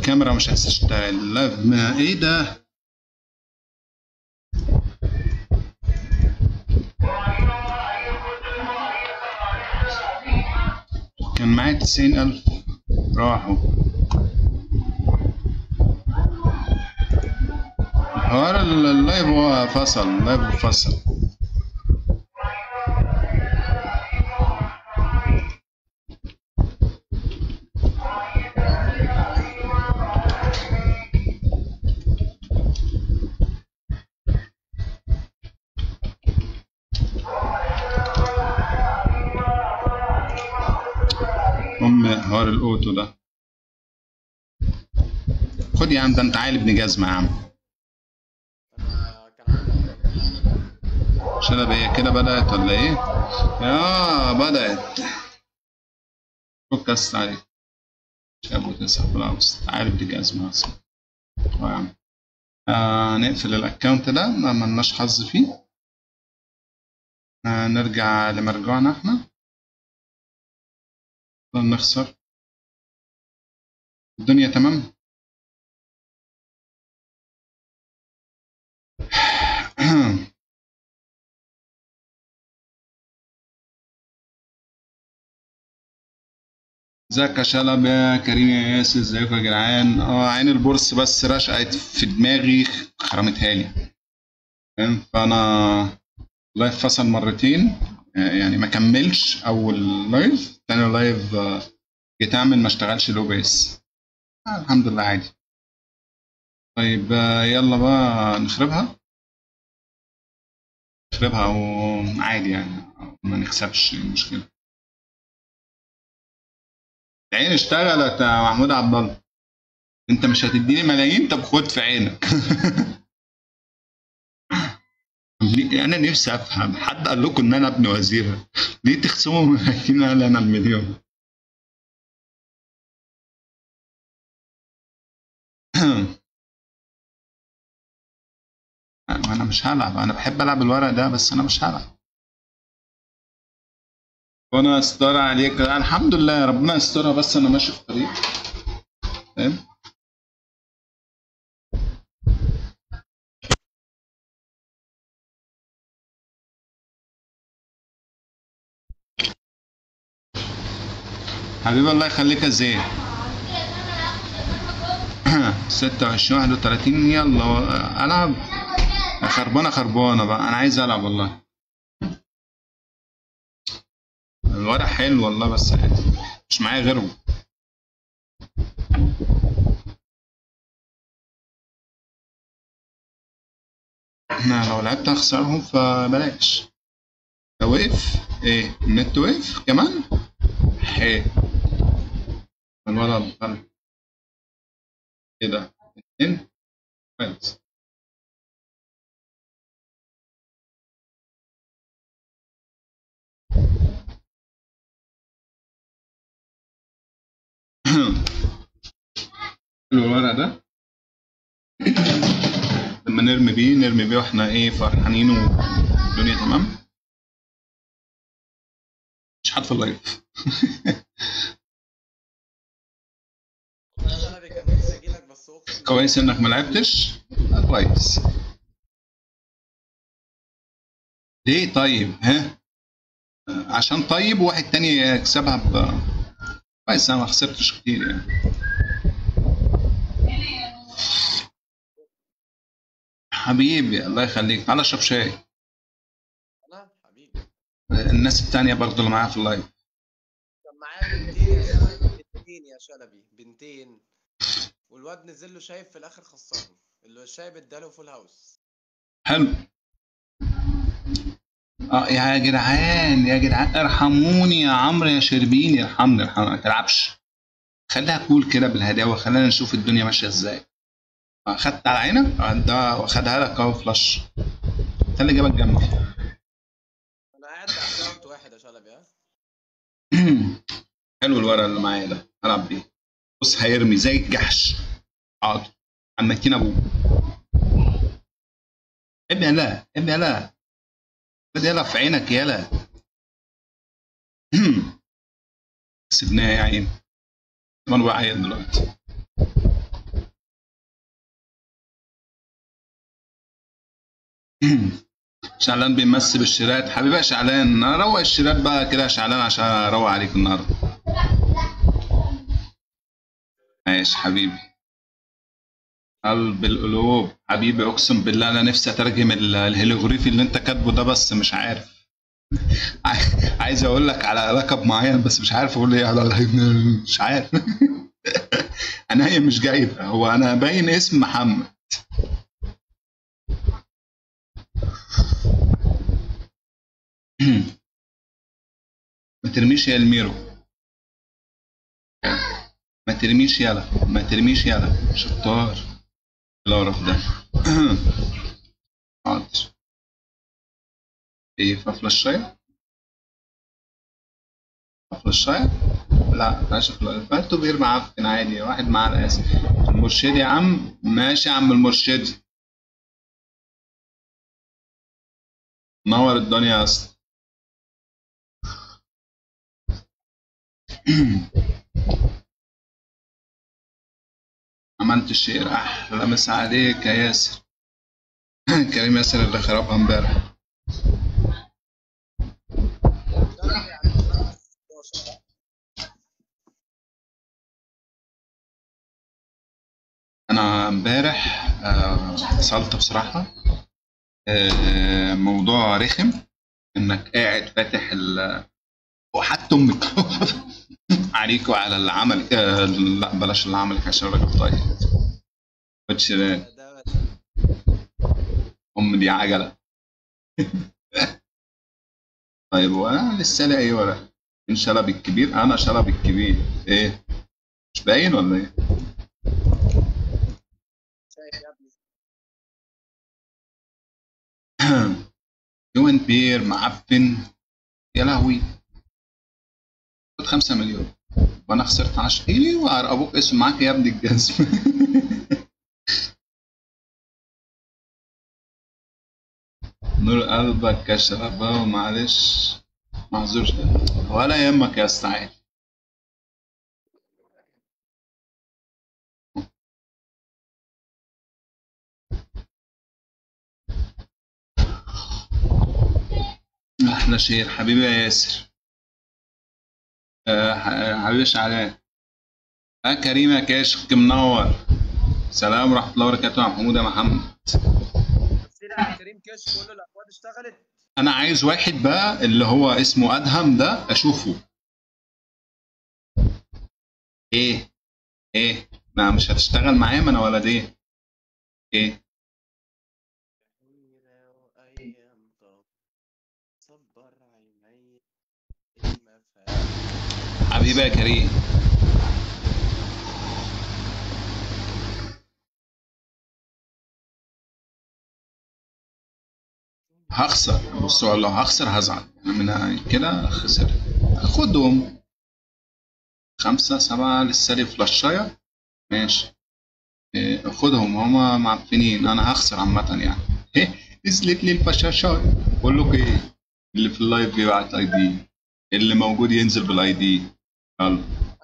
الكاميرا مش عايز تشتغل لا ما ايه ده كان معايا تسعين ألف راحوا حوار ال- اللايف هو فصل اللايف فصل أم حوار الأوتو ده خد يا عم ده أنت عيل ابن جزمة يا عم انا كان عندي شنب هي كده بدأت ولا إيه؟ آه بدأت فكست عليك شاب وتسحب بالعكس عيل ابن جزمة أصلا آه يا عم آه نقفل الأكونت ده ما ملناش حظ فيه آه نرجع لمرجوعنا احنا نخسر الدنيا تمام ازيك يا شلب يا كريم يا ياسر ازيكم يا جدعان اه عين البورس بس رشقت في دماغي خرمتها لي فاهم فانا لايف فصل مرتين آه، يعني ما كملش اول لايف تاني لايف آه، جيت اعمل ما اشتغلش لو بيس آه الحمد لله عادي طيب آه، يلا بقى نخربها نخربها وعادي يعني ما نكسبش إيه المشكلة العين اشتغلت يا محمود عبد الله انت مش هتديني ملايين طب خد في عينك ليه- انا نفسي افهم حد قال لكم ان انا ابن وزير ليه تخصموا ملايين قال انا المليون انا مش هلعب انا بحب العب الورق ده بس انا مش هلعب وانا استر عليك الحمد لله ربنا يسترها بس انا ماشي في طريق فاهم حبيبي الله يخليك يا زين 26 31 يلا العب خربانه خربانه بقى انا عايز العب والله الورق حلو والله بس مش معايا غيره انا لو لعبت هخسرهم فبلاش لو وقف ايه النت وقف كمان حلو الولد طلع ايه ده اتنين كويس حلو الورق ده لما نرمي بيه نرمي بيه واحنا ايه فرحانين والدنيا تمام مش حد في اللايف انا شلبي كان نفسي اجيلك بس اقسم كويس انك ما لعبتش آه، كويس ليه طيب ها آه، عشان طيب وواحد تاني يكسبها ب كويس انا ما خسرتش كتير يعني حبيبي الله يخليك تعالى اشرب شاي انا حبيبي الناس التانية برضه اللي معايا في اللايف كان معايا بنتين يا شلبي بنتين يا شلبي بنتين والواد نزل له شايب في الاخر خسرهم اللي الشايب اداله فول هاوس حلو اه يا جدعان يا جدعان ارحموني يا عمرو يا شربيني ارحمني ارحمني ما تلعبش خليها كول كده بالهداوه خلينا نشوف الدنيا ماشيه ازاي آه، خدت على عينك آه، ده واخدها لك اهو فلاش انت اللي جابك جنبي انا قاعد باكونت واحد يا شلبي ها حلو الورق اللي معايا ده العب بيه بص هيرمي زي الجحش حاضر عمتين ابوه ابني يلا ابني يلا ابني يلا في عينك يلا سيبناه يا عين انا بعيط دلوقتي شعلان بيمثل الشيرات حبيبي يا شعلان روق الشيرات بقى كده يا شعلان عشان اروق عليك النهارده ماشي حبيبي قلب القلوب حبيبي اقسم بالله انا نفسي اترجم ال- الهيروغليفي اللي انت كاتبه ده بس مش عارف عاي- عايز اقول لك على لقب معين بس مش عارف اقول ايه على مش عارف انا هي مش جايبه هو انا باين اسم محمد ما ترميش يا الميرو ما ترميش يلا ما ترميش يلا شطار القرف ده حاضر ايه ففل الشاي ففل الشاي لا ماشي فاتو بيرمي عفن عادي واحد معاه الاسف المرشد يا عم ماشي يا عم المرشد نور الدنيا يا اسطى عملت الشير احلى مسا عليك يا ياسر كريم ياسر اللي خربها امبارح شلبي يعني 16 انا امبارح آه، اتصلت بصراحه آه، موضوع رخم انك قاعد فاتح ال وحتى امك عليك وعلى اللي عملك آه، لا بلاش اللي عملك عشان راجل طيب خدش بالك. ده ام دي عجله طيب وانا لسه لاقي ورق ان شلبي الكبير انا شلبي الكبير ايه مش باين ولا ايه شايف يا ابني يوين بير معفن يا لهوي خد 5 مليون وانا خسرت 10 ايه وعر ابوك اسم معاك يا ابني الجزم نور قلبك يا شربة معلش معذور ولا يهمك يا استعين احلى شير حبيبي يا ياسر أه ح- حبيبي شعلان اه كريم يا كاشك منور سلام ورحمه الله وبركاته يا محمود يا محمد تفسير على كريم كاش كل الاكواد اشتغلت انا عايز واحد بقى اللي هو اسمه ادهم ده اشوفه ايه ايه ما مش هتشتغل معايا ما انا ولد ايه ايه وايام طب صبر عيني المفاتيح حبيبي يا كريم هخسر بص لو هخسر هزعل من كده خسر خدهم خمسة سبعة لسه لي فلاشاية ماشي إيه، خدهم هما معفنين انا هخسر عامة يعني ايه نزلت لي الفشاشاية بقول لك ايه اللي في اللايف بيبعت اي دي اللي موجود ينزل بالاي دي يلا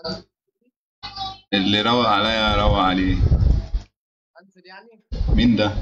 اللي روق عليا روق عليه انزل يعني مين ده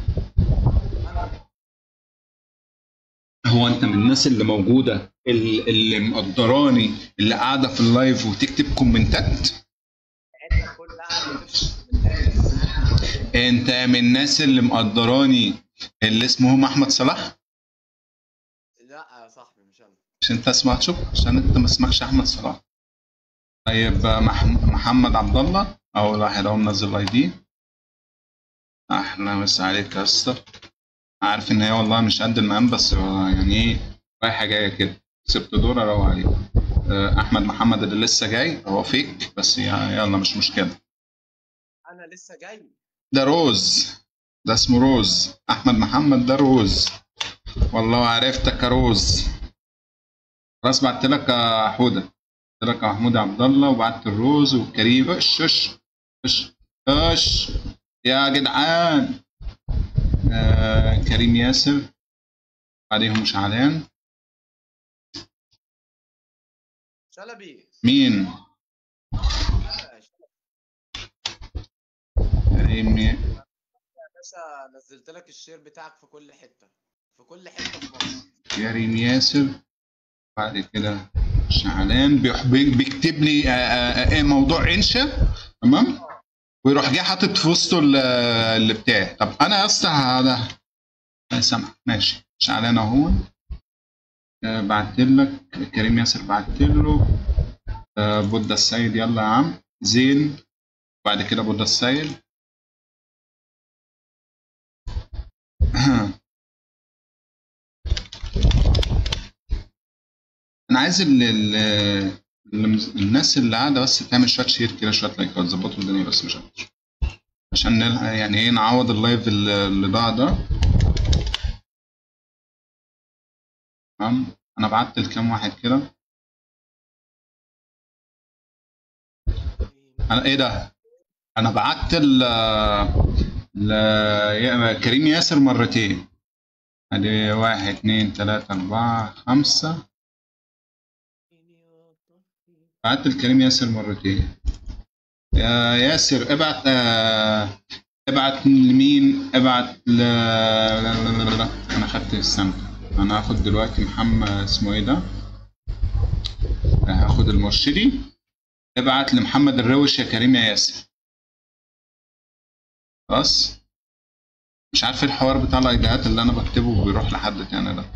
هو انت من الناس اللي موجوده اللي, اللي مقدراني اللي قاعده في اللايف وتكتب كومنتات عدنا كل قاعده تشرب من الآخر. انت من الناس اللي مقدراني اللي اسمه احمد صلاح لا يا صاحبي مش انا عشان انت اسمك شوف عشان انت ما اسمكش احمد صلاح طيب مح... محمد عبد الله اول واحد اهو منزل اي دي احلى مسا عليك يا اسطى عارف ان هي والله مش قد المقام بس هو يعني ايه رايحه جايه كده سبت دور اروح عليه آه، احمد محمد اللي لسه جاي هو فيك بس يا- يلا مش مشكله انا لسه جاي ده روز ده اسمه روز احمد محمد ده روز والله عرفتك يا روز خلاص بعت لك يا حوده بعت لك يا محمود عبد الله وبعت الروز والكريم اش اش اش اش يا جدعان آه كريم ياسر عليهم شعلان شلبي مين يا شلبي كريم ي- يا باشا نزلت لك الشير بتاعك في كل حته في كل حته في مصر كريم ياسر بعد كده شعلان بيح- بي- بيكتب لي آه، آه، آه، موضوع انشا تمام ويروح جاي حاطط في وسطه ال- اللي بتاعي طب انا يا اسطى هذا سامع ماشي شعلان اهو آه، بعت لك كريم ياسر بعت له آه، بودة السيد يلا يا عم زين بعد كده بودة السيد انا عايز ال ال ال- الناس اللي قاعده بس تعمل شويه شير كده شويه لايكات ظبطوا الدنيا بس مش اكتر عشان نلحق يعني ايه نعوض اللايف اللي اللي ضاع ده تمام انا بعت لكام واحد كده انا ايه ده انا بعت ل ل يا- كريم ياسر مرتين ادي واحد اتنين تلاتة أربعة خمسة بعت لكريم ياسر مرتين يا ياسر ابعت آه ابعت لمين ابعت ل لا لا لا لا. انا خدت السنة انا هاخد دلوقتي محمد اسمه ايه ده هاخد المرشدي ابعت لمحمد الروش يا كريم يا ياسر خلاص مش عارف ايه الحوار بتاع الايديهات اللي انا بكتبه وبيروح لحد تاني ده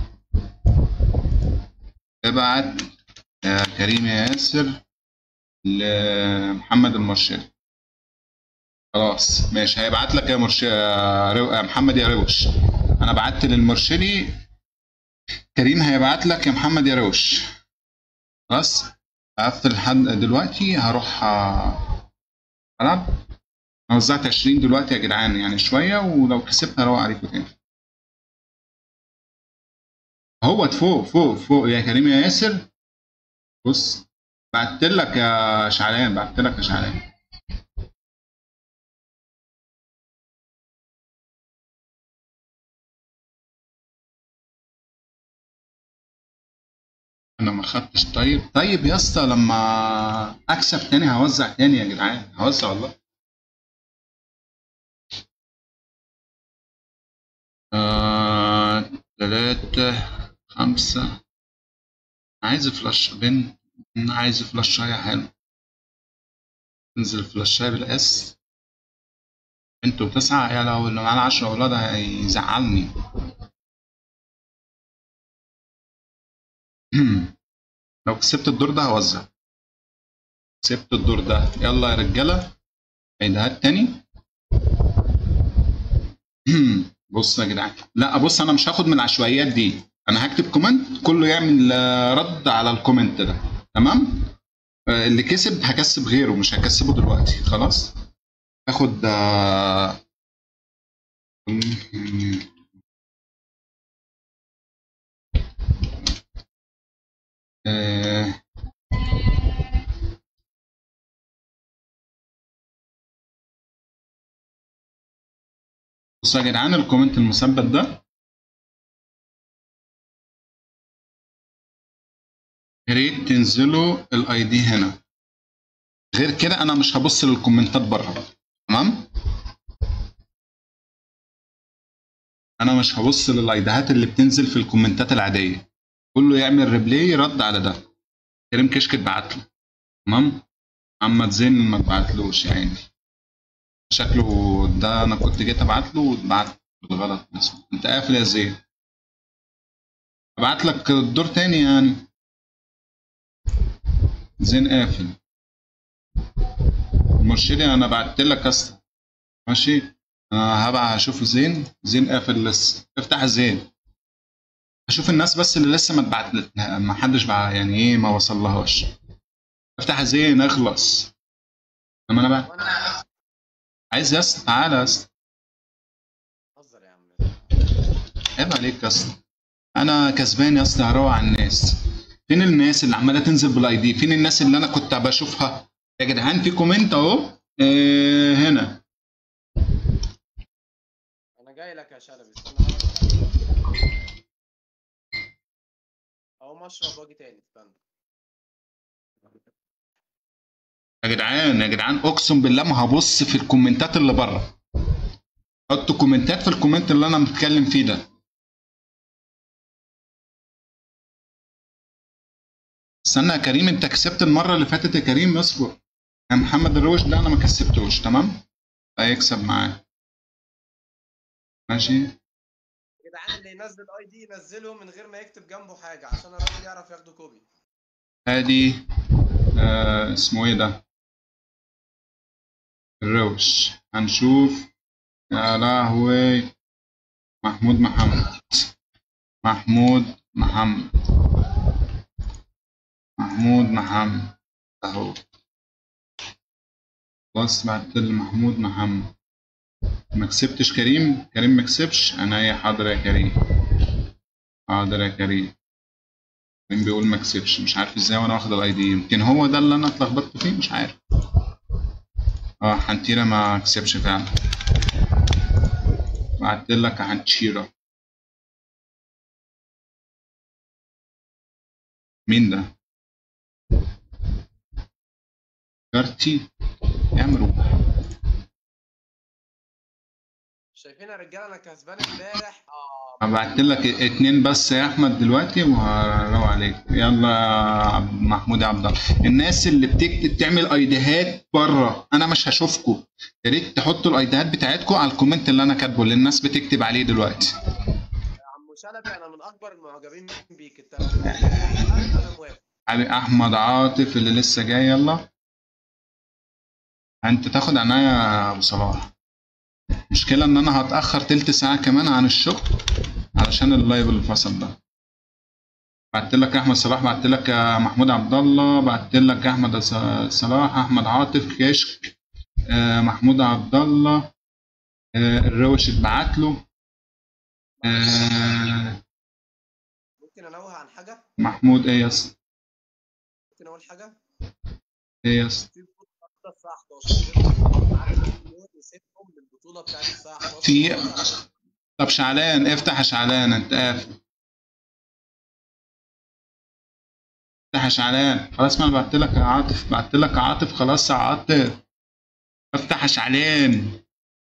ابعت يا كريم يا ياسر لمحمد المرشدي خلاص ماشي هيبعت لك يا مرش يا رو... يا محمد يا روش انا بعت للمرشدي كريم هيبعت لك يا محمد يا روش خلاص قفل لحد دلوقتي هروح آه، العب انا وزعت 20 دلوقتي يا جدعان يعني شويه ولو كسبت هروح عليكم تاني هو فوق فوق فوق يا كريم يا ياسر بص بعت لك يا شعلان بعت لك يا شعلان انا ما خدتش طيب طيب يا اسطى لما اكسب تاني هوزع تاني يا جدعان هوزع والله آه، تلاتة خمسة عايز فلاش بن عايز فلاشاية حلو انزل فلاشاية بالاس انتوا تسعة يا لو اللي معانا عشرة اولاد هيزعلني لو كسبت الدور ده هوزع كسبت الدور ده يلا يا رجالة عيدها تاني بص يا جدعان لا بص انا مش هاخد من العشوائيات دي انا هكتب كومنت كله يعمل آه، رد على الكومنت ده تمام آه، اللي كسب هكسب غيره مش هكسبه دلوقتي خلاص هاخد آه، آه، بصوا يا جدعان الكومنت المثبت ده يا ريت تنزلوا الاي دي هنا غير كده انا مش هبص للكومنتات بره تمام انا مش هبص للايديهات اللي بتنزل في الكومنتات العاديه كله يعمل ريبلاي رد على ده كريم كشك اتبعت له تمام محمد زين ما اتبعتلوش يا عيني شكله ده انا كنت جيت ابعت له واتبعت بالغلط اسمه انت قافل يا زين ابعت لك الدور تاني يعني زين قافل المرشدي انا بعت لك اصلا ماشي انا هبقى هشوف زين زين قافل لسه افتح زين اشوف الناس بس اللي لسه ما اتبعت ما حدش بقى يعني ايه ما وصلهاش افتح زين اخلص لما انا بقى وانا عايز يا اسطى تعالى يا اسطى هزر يا عم عيب عليك يا اسطى انا كسبان يا اسطى هروق على الناس فين الناس اللي عماله تنزل بالاي دي فين الناس اللي انا كنت بشوفها يا جدعان في كومنت اهو آه هنا انا جاي لك يا شلبي استنى بس. اقوم اشرب واجي تاني استنى يا جدعان يا جدعان اقسم بالله ما هبص في الكومنتات اللي بره حطوا كومنتات في الكومنت اللي انا متكلم فيه ده استنى يا كريم انت كسبت المره اللي فاتت يا كريم اصبر يا محمد الروش ده انا ما كسبتوش تمام هيكسب معاه ماشي يا جدعان اللي ينزل اي دي ينزله من غير ما يكتب جنبه حاجه عشان الراجل يعرف ياخده كوبي ادي آه اسمه ايه ده الروش هنشوف يا لهوي محمود محمد محمود محمد محمود محمد اهو بص بعت لي محمود محمد ما كسبتش كريم كريم ما كسبش انا ايه حاضر يا كريم حاضر يا كريم كريم بيقول ما كسبش مش عارف ازاي وانا واخد الاي دي يمكن هو ده اللي انا اتلخبطت فيه مش عارف اه حنتيرة ما كسبش فعلا بعت لك يا حنتيرة مين ده كارتي اعمل روح شايفين يا رجاله انا كسبان امبارح اه هبعت لك اتنين بس يا احمد دلوقتي وهروق عليك يلا يا عبد- محمود يا عبد الله الناس اللي بتكتب تعمل ايديهات بره انا مش هشوفكم يا ريت تحطوا الايديهات بتاعتكم على الكومنت اللي انا كاتبه اللي الناس بتكتب عليه دلوقتي يا عم شلبي انا من اكبر المعجبين بيك انت انا موافق علي احمد عاطف اللي لسه جاي يلا انت تاخد عناية يا ابو صلاح المشكلة ان انا هتأخر تلت ساعة كمان عن الشغل علشان اللايف اللي فصل ده بعت لك يا احمد صلاح بعت لك يا محمود عبد الله بعت لك يا احمد ص- صلاح احمد عاطف كشك آه، محمود عبد الله آه، الروش اتبعت له آه، ممكن انوه عن حاجه محمود ايه يا اسطى ممكن اقول حاجه ايه يا اسطى في بطوله النهارده الساعه 11 عارف مليون نسيبهم للبطوله بتاعت الساعه 11 في- طب شعلان افتح يا شعلان انت قافل افتح يا شعلان خلاص ما انا بعت لك يا عاطف بعت لك يا عاطف خلاص يا عاطف افتح يا شعلان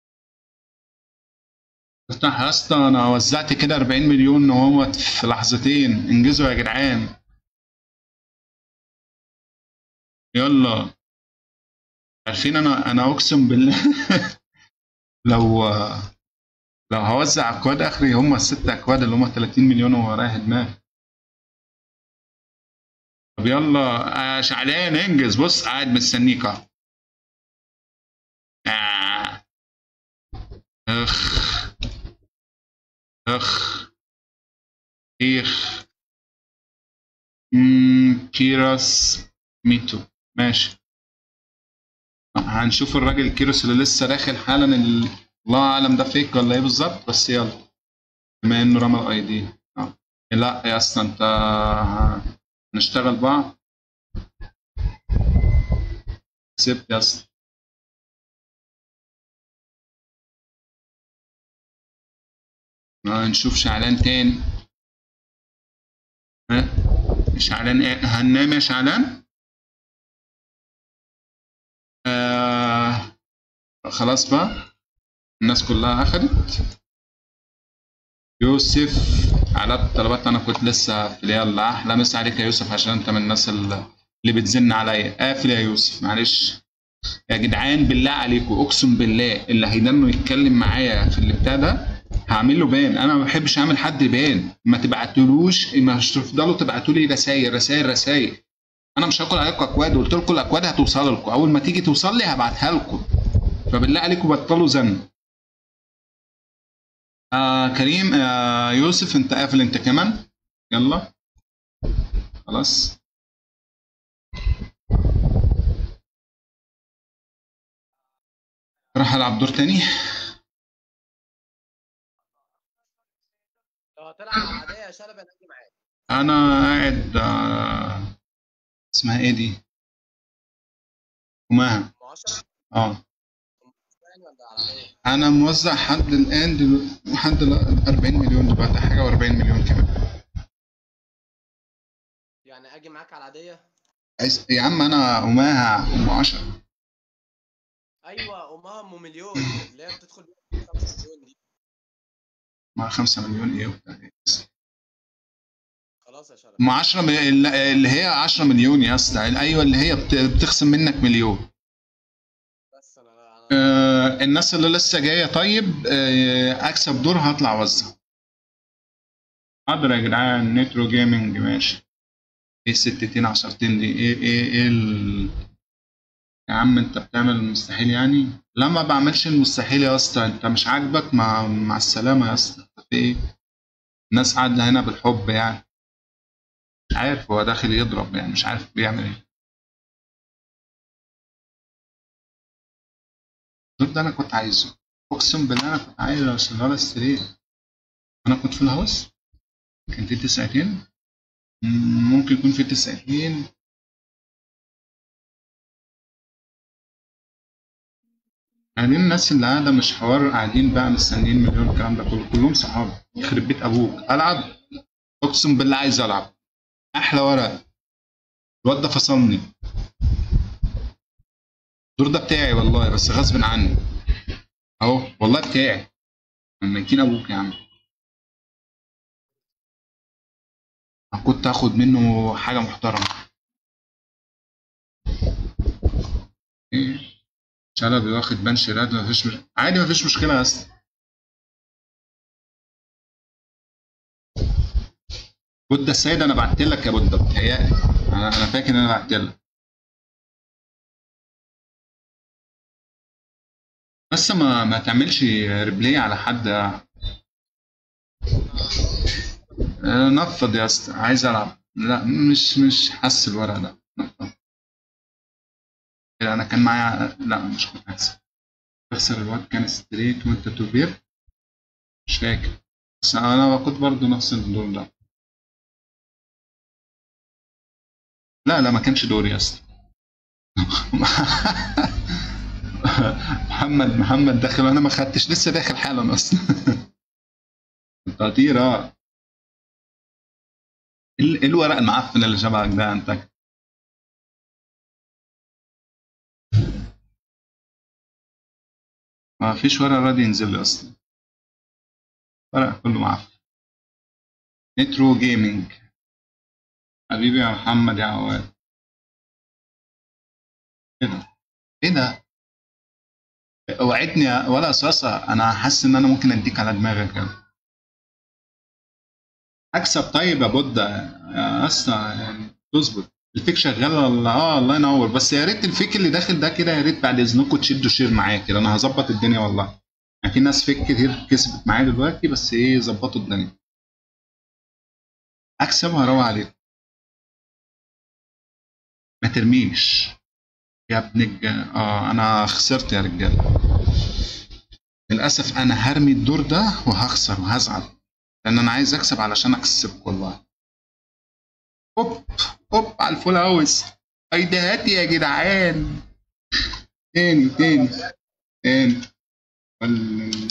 افتح يا اسطى انا وزعت كده 40 مليون اهوت في لحظتين انجزوا يا جدعان يلا عارفين انا انا اقسم بالله لو لو هوزع اكواد اخري هم الست اكواد اللي هم 30 مليون ورايح دماغ طب يلا يا شعلان انجز بص قاعد مستنيك اهو آه. اخ اخ اخ مم، كيراس ميتو ماشي هنشوف الراجل كيروس اللي لسه داخل حالا ال- الله اعلم ده فيك ولا ايه بالظبط بس يلا بما انه رمى الاي دي آه. لا يا اسطى انت هنشتغل بعض كسبت يا اسطى آه، نشوف شعلان تاني ها شعلان ايه هننام يا شعلان آه خلاص بقى الناس كلها اخدت يوسف على الطلبات انا كنت لسه في يلا احلى مسا عليك يا يوسف عشان انت من الناس اللي اللي بتزن عليا قافل يا يوسف معلش يا جدعان بالله عليكم اقسم بالله اللي هيدنه يتكلم معايا في اللي بتاع ده هعمل له بان انا ما بحبش اعمل حد بان ما تبعتلوش مش تفضلوا تبعتوا لي رسايل رسايل رسايل انا مش هاكل عليكم اكواد قلت لكم الاكواد هتوصل لكم اول ما تيجي توصل لي هبعتها لكم فبالله عليكم بطلوا زن آه كريم آه يوسف انت قافل انت كمان يلا خلاص راح العب دور تاني لو هتلعب عاديه يا شلبي انا اجي معاك انا قاعد آه اسمها ايه دي وماها ب 10 اه يعني ولا على ايه؟ انا موزع حد الان دلو... لحد ال 40 مليون دلوقتي حاجه و40 مليون كمان يعني اجي معاك على العاديه عايز يا عم انا وماها ام 10 ايوه امها ام مليون اللي هي بتدخل بيها 5 مليون دي مع 5 مليون ايه وبتاع إيه. خلاص خلاص يا شرف ما 10 مل... اللي هي 10 مليون يا اسطى ايوه اللي هي بت... بتخصم منك مليون بس انا انا آه الناس اللي لسه جايه طيب آه اكسب دور هطلع اوزع حاضر يا جدعان نترو جيمنج ماشي ايه الستتين عشرتين دي ايه ايه ايه ال... يا عم انت بتعمل المستحيل يعني لا ما بعملش المستحيل يا اسطى انت مش عاجبك مع مع السلامه يا اسطى في ايه الناس قاعده هنا بالحب يعني مش عارف هو داخل يضرب يعني مش عارف بيعمل ايه الدور ده انا كنت عايزه اقسم بالله انا كنت عايز اشغل السرير انا كنت في الهوس كان في تسعتين مم، ممكن يكون في تسعتين يعني الناس اللي قاعدة مش حوار قاعدين بقى مستنيين مليون الكلام ده كله كلهم صحابي يخرب بيت أبوك ألعب أقسم بالله عايز ألعب أحلى ورق الواد ده فصلني الدور ده بتاعي والله بس غصب عني أهو والله بتاعي ميتين أبوك يا عم كنت هاخد منه حاجة محترمة إيه شلبي واخد بنش راد مفيش مش... عادي مفيش مشكلة يا اسطى بودة السيد انا بعت لك يا بودة بتهيألي انا انا فاكر ان انا بعت لك بس ما ما تعملش ريبلاي على حد آه، نفض يا اسطى عايز العب لا مش مش حاسس الورق ده نفض انا كان معايا لا مش كنت حاسس بس الواد كان ستريت وانت تو بير مش فاكر بس انا كنت برضو نفس الدور ده لا لا ما كانش دوري يا اسطى محمد محمد داخل وانا ما خدتش لسه داخل حالا اصلا تطير اه ايه الورق المعفن اللي شبهك ده انت ما فيش ورق راضي ينزل لي اصلا ورق كله معفن نترو جيمنج حبيبي يا محمد يا عواد ايه ده ايه ده وعدني يا- ولا صاصة انا حاسس ان انا ممكن اديك على دماغك كده اكسب طيب يا بودة يا اسطى يعني تظبط الفيك شغال ولا اه الله ينور بس يا ريت الفيك اللي داخل ده كده يا ريت بعد اذنكم تشدوا شير معايا كده انا هظبط الدنيا والله يعني في ناس فيك كتير كسبت معايا دلوقتي بس ايه ظبطوا الدنيا اكسب وهروح عليك ما ترميش يا ابن الج... اه انا خسرت يا رجاله للاسف انا هرمي الدور ده وهخسر وهزعل لان انا عايز اكسب علشان اكسبك والله هوب هوب على الفول هاوس ايديهاتي يا جدعان تاني تاني تاني وال-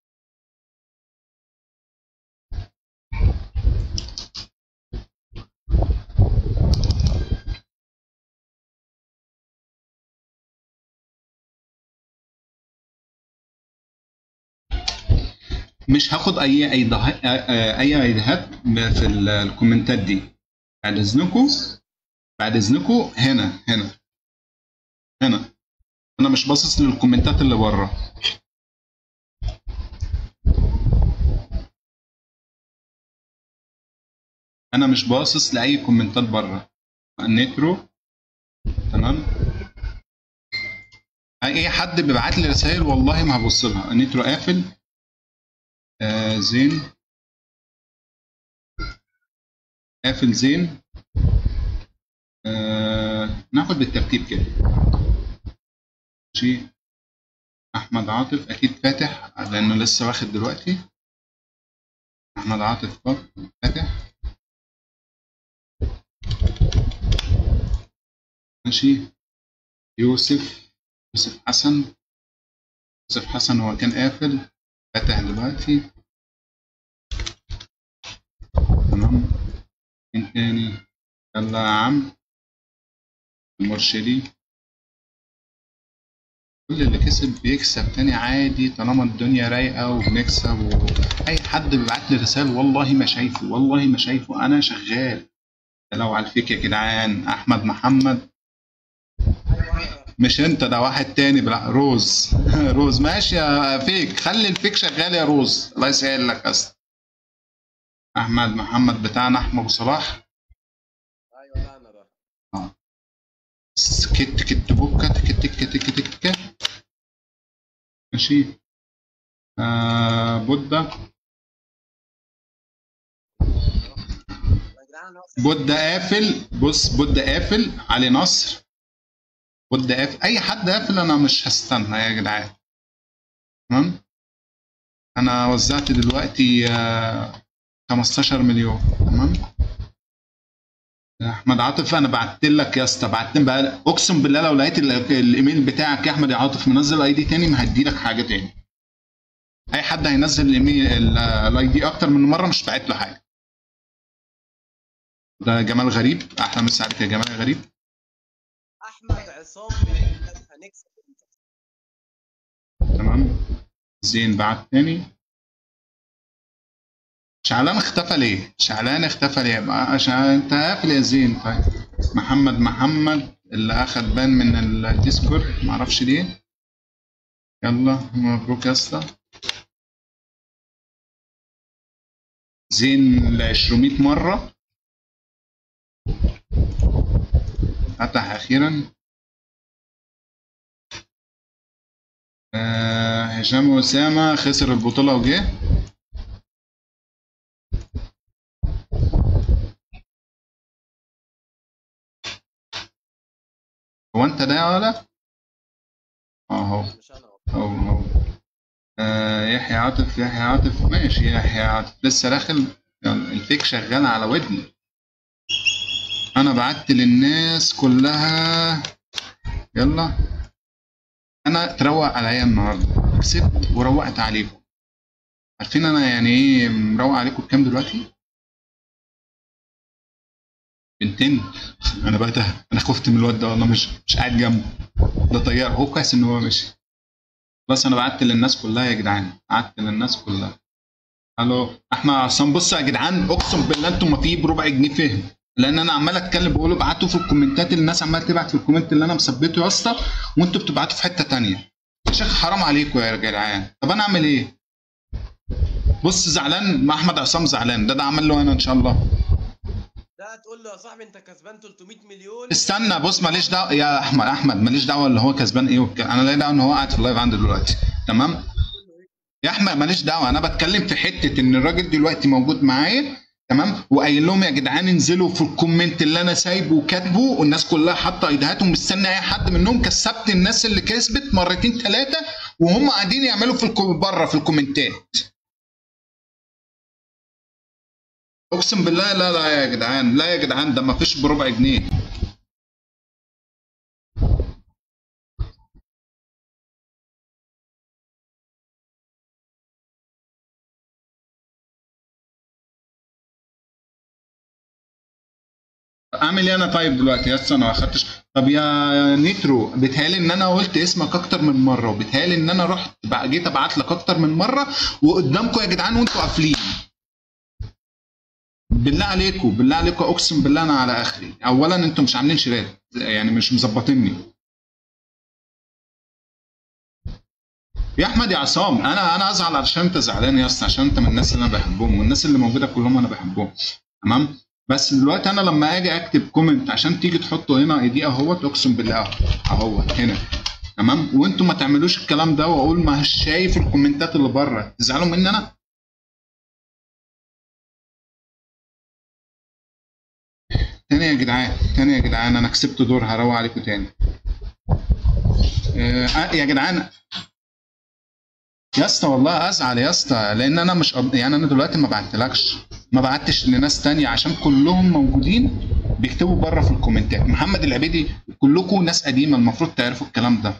مش هاخد اي اي ضه- اي ايديهات في ال- الكومنتات دي بعد اذنكم بعد اذنكم هنا هنا هنا انا مش باصص للكومنتات اللي بره انا مش باصص لاي كومنتات بره النترو تمام اي حد بيبعت لي رسائل والله ما هبص لها النترو قافل آه زين قافل زين آه ناخد بالترتيب كده ماشي احمد عاطف اكيد فاتح لانه لسه واخد دلوقتي احمد عاطف فاتح ماشي يوسف يوسف حسن يوسف حسن هو كان قافل فاتح دلوقتي تمام مين تاني يلا يا عم المرشدي كل اللي كسب بيكسب تاني عادي طالما الدنيا رايقه وبنكسب و... اي حد بيبعت لي رسائل والله ما شايفه والله ما شايفه انا شغال لو على الفيك يا جدعان احمد محمد ايوه انا مش انت ده واحد تاني بلا روز روز ماشي يا فيك خلي الفيك شغال يا روز الله يسهل لك اصلا احمد محمد بتاعنا احمد ابو صلاح ايوه ده انا ده كت كت بوكا تك تك تك تك تك ماشي آه بودة يا جدعان هو بودة قافل بص بودة قافل علي نصر بودة قافل اي حد قافل انا مش هستنى يا جدعان تمام انا وزعت دلوقتي آه 15 مليون تمام يا احمد عاطف انا بعت لك يا اسطى بعت بقى اقسم بالله لو لقيت ال- الايميل بتاعك يا احمد يا عاطف منزل اي دي تاني ما هدي لك حاجه تاني اي حد هينزل الايميل الاي دي اكتر من مره مش باعت له حاجه ده جمال غريب احلى مسا عليك يا جمال غريب احمد عصام بن- هنكسب تمام زين بعت تاني شعلان اختفى ليه؟ شعلان اختفى ليه؟ ما- عشان انت قافل يا زين طيب محمد محمد اللي اخد بان من الديسكورد معرفش ليه يلا مبروك يا اسطى زين ل 200 مرة فتح أخيرا آه هشام أسامة خسر البطولة وجه هو أنت ده ولا؟ أهو مش انا هو. أهو أهو آه يحيى عاطف يحيى عاطف ماشي يحيى عاطف لسه داخل يلا الفيك شغال على ودني انا بعت للناس كلها يلا انا تروق عليا النهارده كسبت وروقت عليكم عارفين انا يعني ايه مروق عليكم بكام دلوقتي بنتين انا بقى ده انا خفت من الواد ده والله مش مش قاعد جنبه ده طيار هو كويس ان هو مشي بس انا بعت للناس كلها يا جدعان بعت للناس كلها الو احمد عصام بصوا يا جدعان اقسم بالله انتم ما في بربع جنيه فهم لان انا عمال اتكلم بقول ابعتوا في الكومنتات الناس عماله تبعت في الكومنت اللي انا مثبته يا اسطى وانتوا بتبعتوا في حته تانية يا شيخ حرام عليكم يا جدعان طب انا اعمل ايه بص زعلان ما احمد عصام زعلان ده ده عمل له انا ان شاء الله ده تقول له يا صاحبي انت كسبان 300 مليون استنى بص ماليش دعوه يا احمد احمد ماليش دعوه اللي هو كسبان ايه والك... انا لا دعوه ان هو قاعد في اللايف عندي دلوقتي تمام يا احمد ماليش دعوه انا بتكلم في حته ان الراجل دلوقتي موجود معايا تمام وقايل لهم يا جدعان انزلوا في الكومنت اللي انا سايبه وكاتبه والناس كلها حاطه ايديهاتهم مستني اي حد منهم كسبت الناس اللي كسبت مرتين ثلاثه وهم قاعدين يعملوا في الكو... بره في الكومنتات اقسم بالله لا لا يا جدعان لا يا جدعان ده ما فيش بربع جنيه اعمل ايه انا طيب دلوقتي يا اسطى انا ما اخدتش طب يا نيترو بيتهيألي ان انا قلت اسمك اكتر من مره وبيتهيألي ان انا رحت بقى جيت ابعت لك اكتر من مره وقدامكم يا جدعان وانتوا قافلين بالله عليكم بالله عليكم اقسم بالله انا على اخري اولا انتوا مش عاملين شرات يعني مش مظبطيني يا احمد يا عصام انا انا ازعل عشان انت زعلان يا اسطى عشان انت من الناس اللي انا بحبهم والناس اللي موجوده كلهم انا بحبهم تمام بس دلوقتي انا لما اجي اكتب كومنت عشان تيجي تحطه هنا اي دي اهوت اقسم بالله اهوت هنا تمام وانتوا ما تعملوش الكلام ده واقول ما شايف الكومنتات اللي بره تزعلوا مني انا تاني يا جدعان تاني يا جدعان انا كسبت دور هروق عليكم تاني آه يا جدعان يا اسطى والله ازعل يا اسطى لان انا مش قض... يعني انا دلوقتي ما بعتلكش ما بعتش لناس تانية عشان كلهم موجودين بيكتبوا بره في الكومنتات محمد العبيدي كلكم ناس قديمه المفروض تعرفوا الكلام ده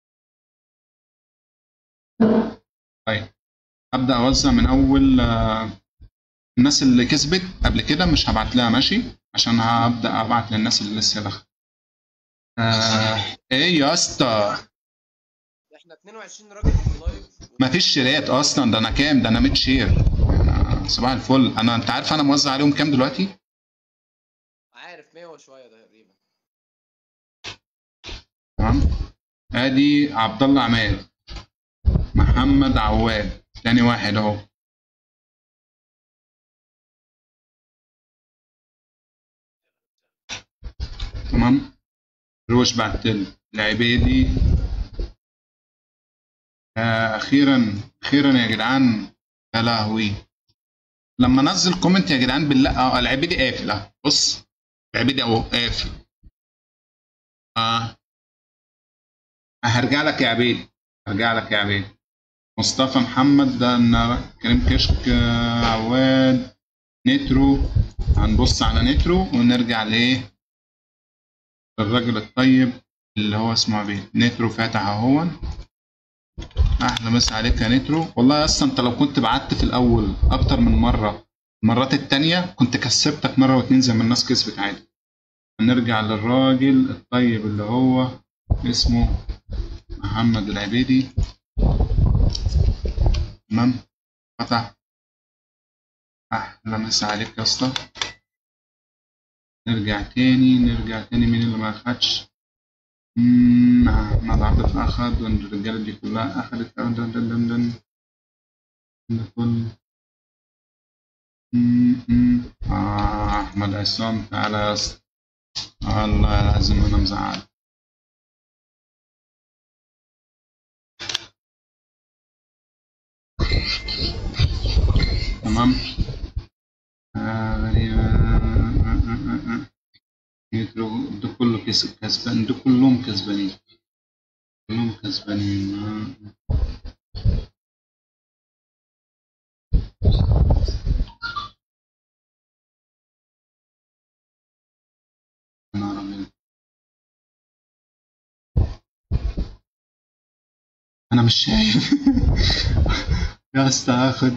طيب ابدا اوزع من اول آه، الناس اللي كسبت قبل كده مش هبعت لها ماشي عشان هبدا ابعت للناس اللي لسه داخله آه... ايه يا اسطى احنا 22 راجل في اللايف مفيش شيرات اصلا ده انا كام ده انا 100 شير أنا صباح الفل انا انت عارف انا موزع عليهم كام دلوقتي عارف 100 وشويه تقريبا تمام ادي عبد الله عماد محمد عواد تاني واحد اهو تمام روش بعتل العبيدي آه، اخيرا اخيرا يا جدعان يا لهوي لما انزل كومنت يا جدعان بالله اه العبيدي قافل اه بص العبيدي اهو قافل اه هرجع لك يا عبيد هرجع لك يا عبيد مصطفى محمد ده أنا- كريم كشك آه، عواد نترو هنبص على نترو ونرجع لايه الراجل الطيب اللي هو اسمه عبيد نترو فاتح اهو احلى مسا عليك يا نترو والله اصلا انت لو كنت بعت في الاول اكتر من مره المرات التانية كنت كسبتك مره واتنين زي ما الناس كسبت عادي هنرجع للراجل الطيب اللي هو اسمه محمد العبيدي تمام فتح احلى مسا عليك يا اسطى نرجع تاني نرجع تاني مين اللي ما اخدش مم، احمد عاطف اخد والرجاله دي كلها اخدت دن دن دن دن دن ده كل مم، مم. آه احمد عصام تعالى يا اسطى والله لازم انا مزعل تمام آه غريبة آه، آه، آه، آه. يترو ده كله كسب كسبان ده كلهم كسبانين كلهم كسبانين آه. يا نهار أبيض. انا مش شايف يا اسطى هاخد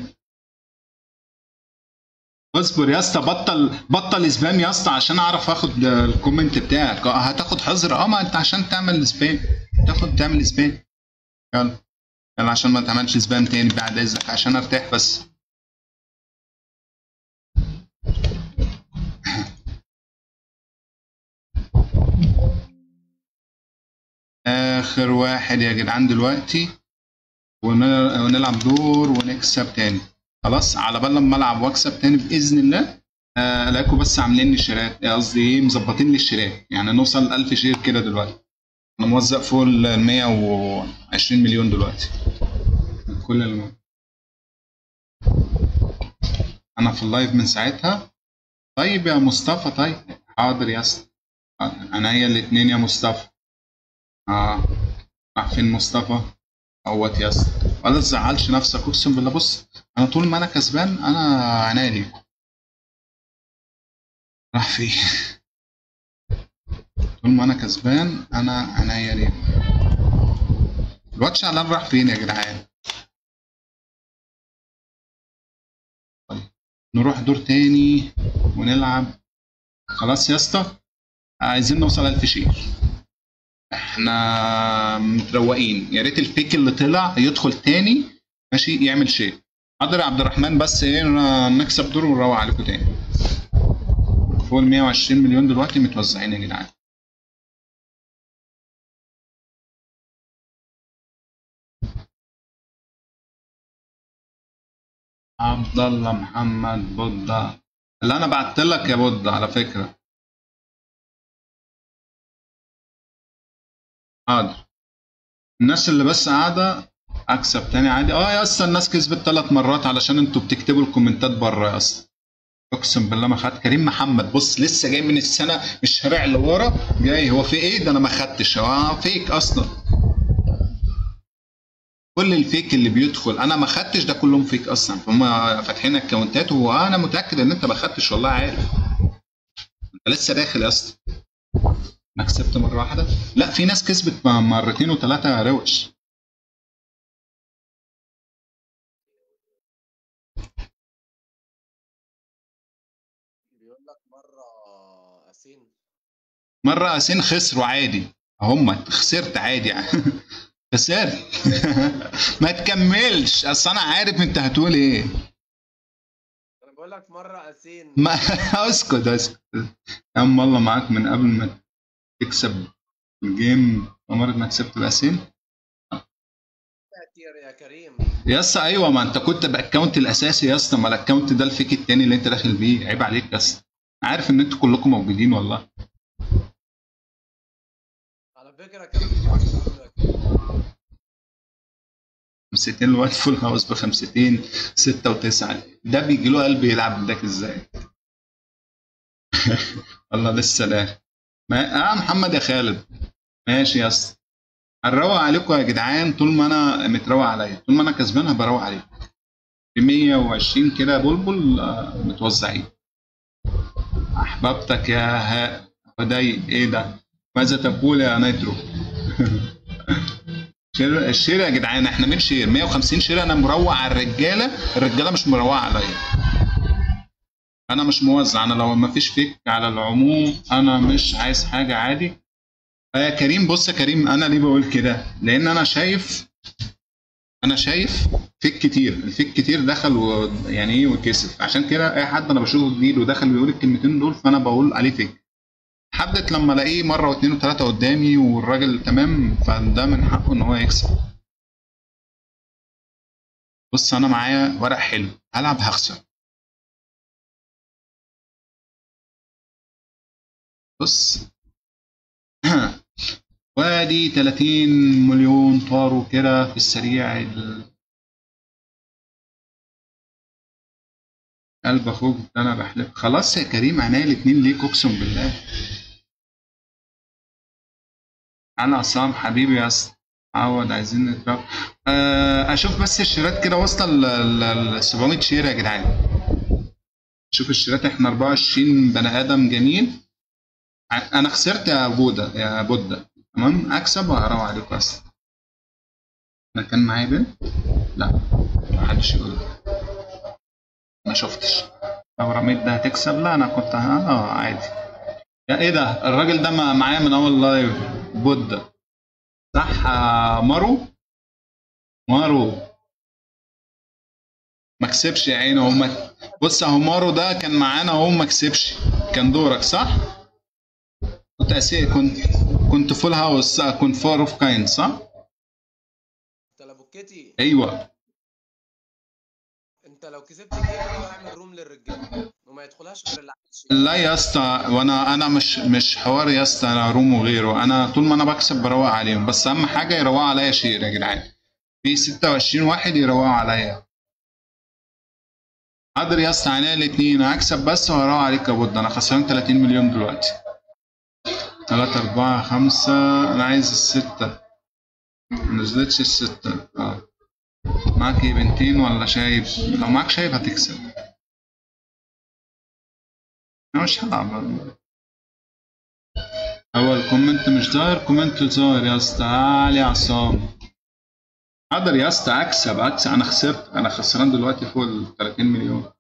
اصبر يا اسطى بطل بطل سبام يا اسطى عشان اعرف اخد الكومنت بتاعك آه، هتاخد حظر اه ما انت عشان تعمل سبام تاخد تعمل سبام يلا يلا عشان ما تعملش سبام تاني بعد اذنك عشان ارتاح بس اخر واحد يا جدعان دلوقتي ون- ونلعب دور ونكسب تاني خلاص على بال لما العب واكسب تاني باذن الله آه، الاقيكم بس عاملين لي شيرات آه، قصدي ايه مظبطين لي الشيرات يعني نوصل ل 1000 شير كده دلوقتي انا موزع فوق ال 120 مليون دلوقتي كل اللي انا في اللايف من ساعتها طيب يا مصطفى طيب حاضر يا اسطى حاضر. انا هي الاثنين يا مصطفى اه راح فين مصطفى اهوت يا اسطى ولا تزعلش نفسك اقسم بالله بص انا طول ما انا كسبان انا عناية ليكم راح فين طول ما انا كسبان انا عناية ليكم الواد شعلان راح فين يا جدعان طيب نروح دور تاني ونلعب خلاص يا اسطى عايزين نوصل 1000 شير احنا متروقين يا ريت البيك اللي طلع يدخل تاني ماشي يعمل شيء حاضر يا عبد الرحمن بس ايه ن- نكسب دور ونروق عليكم تاني فوق ال 120 مليون دلوقتي متوزعين يا جدعان عبد الله محمد بودة اللي انا بعت لك يا بودة على فكرة حاضر الناس اللي بس قاعدة اكسب تاني عادي اه يا اسطى الناس كسبت ثلاث مرات علشان انتوا بتكتبوا الكومنتات بره يا اسطى اقسم بالله ما خدت كريم محمد بص لسه جاي من السنه من الشارع اللي ورا جاي هو في ايه ده انا ما خدتش هو فيك اصلا كل الفيك اللي بيدخل انا ما خدتش ده كلهم فيك اصلا فهم فاتحين اكونتات وانا متاكد ان انت ما خدتش والله عارف انت لسه داخل يا اسطى انا كسبت مره واحده لا في ناس كسبت م- مرتين وثلاثه روش بيقول لك مره اسين مره اسين خسروا عادي هم خسرت عادي يعني خسرت ما تكملش اصل انا عارف انت هتقول ايه انا بقول لك مره اسين ما اسكت اسكت يا عم والله معاك من قبل ما تكسب الجيم عمرك ما كسبت باسين كتير يا كريم يا اسطى ايوه ما انت كنت باكونت الاساسي يا اسطى ما الاكونت ده الفيك التاني اللي انت داخل بيه عيب عليك يا اسطى عارف ان انتوا كلكم موجودين والله على فكره كان في واحد بيقول لك خمستين الوقت فول هاوس بخمستين ستة وتسعة ده بيجي له قلب يلعب بداك ازاي والله لسه لا ما اه محمد يا خالد ماشي يا اسطى هنروق عليكم يا جدعان طول ما انا متروق عليا طول ما انا كسبان هبروق عليكم ب 120 كده بلبل آه، متوزعين احببتك يا ها هدي ايه ده ماذا تقول يا نيترو شير الشير يا جدعان احنا مين شير 150 شير انا مروق على الرجاله الرجاله مش مروقه عليا انا مش موزع انا لو ما فيش فيك على العموم انا مش عايز حاجه عادي آه يا كريم بص يا كريم انا ليه بقول كده لان انا شايف انا شايف فيك كتير الفيك كتير دخل و... يعني ايه وكسب عشان كده اي حد انا بشوفه جديد ودخل بيقول الكلمتين دول فانا بقول عليه فيك حدت لما الاقيه مره واثنين وثلاثه قدامي والراجل تمام فده من حقه ان هو يكسب بص انا معايا ورق حلو هلعب هخسر بص وادي 30 مليون طاروا كده في السريع ال- قلب اخوك ده انا بحلف خلاص يا كريم عينيا الاتنين ليك اقسم بالله انا عصام حبيبي يا اسطى عوض عايزين نتفق آه، اشوف بس الشيرات كده واصله ل 700 شير يا جدعان شوف الشيرات احنا 24 بني ادم جميل ع- انا خسرت يا بودا يا بودا تمام اكسب وهروح عليكم بس انا كان معايا بنت لا ما حدش يقول لي. ما شفتش لو رميت ده هتكسب لا انا كنت ه- اه عادي يا ايه ده الراجل ده ما- معايا من اول لايف بودا صح آه، مارو مارو ما كسبش يا عيني هو ما- بص اهو مارو ده كان معانا وهو ما كسبش كان دورك صح كنت أسي... كنت كنت فول هاوس صح؟ كنت فور اوف كاين صح انت لابوكيتي ايوه انت لو كسبت الجيم ده اعمل روم للرجاله وما يدخلهاش غير اللي عايز لا يا اسطى وانا انا مش مش حوار يا اسطى انا روم وغيره انا طول ما انا بكسب بروق عليهم بس اهم حاجه يروقوا عليا شير يا جدعان في 26 واحد يروقوا عليا حاضر يا اسطى عينيا الاثنين هكسب بس وهروق عليك يا بود انا خسران 30 مليون دلوقتي 3 4 5 انا عايز الستة ما نزلتش الستة اه معاك ايه بنتين ولا شايب لو معاك شايب هتكسب انا مش هلعب هو الكومنت مش ظاهر كومنت ظاهر يا اسطى علي عصام حاضر يا اسطى اكسب اكسب انا خسرت انا خسران دلوقتي فوق ال 30 مليون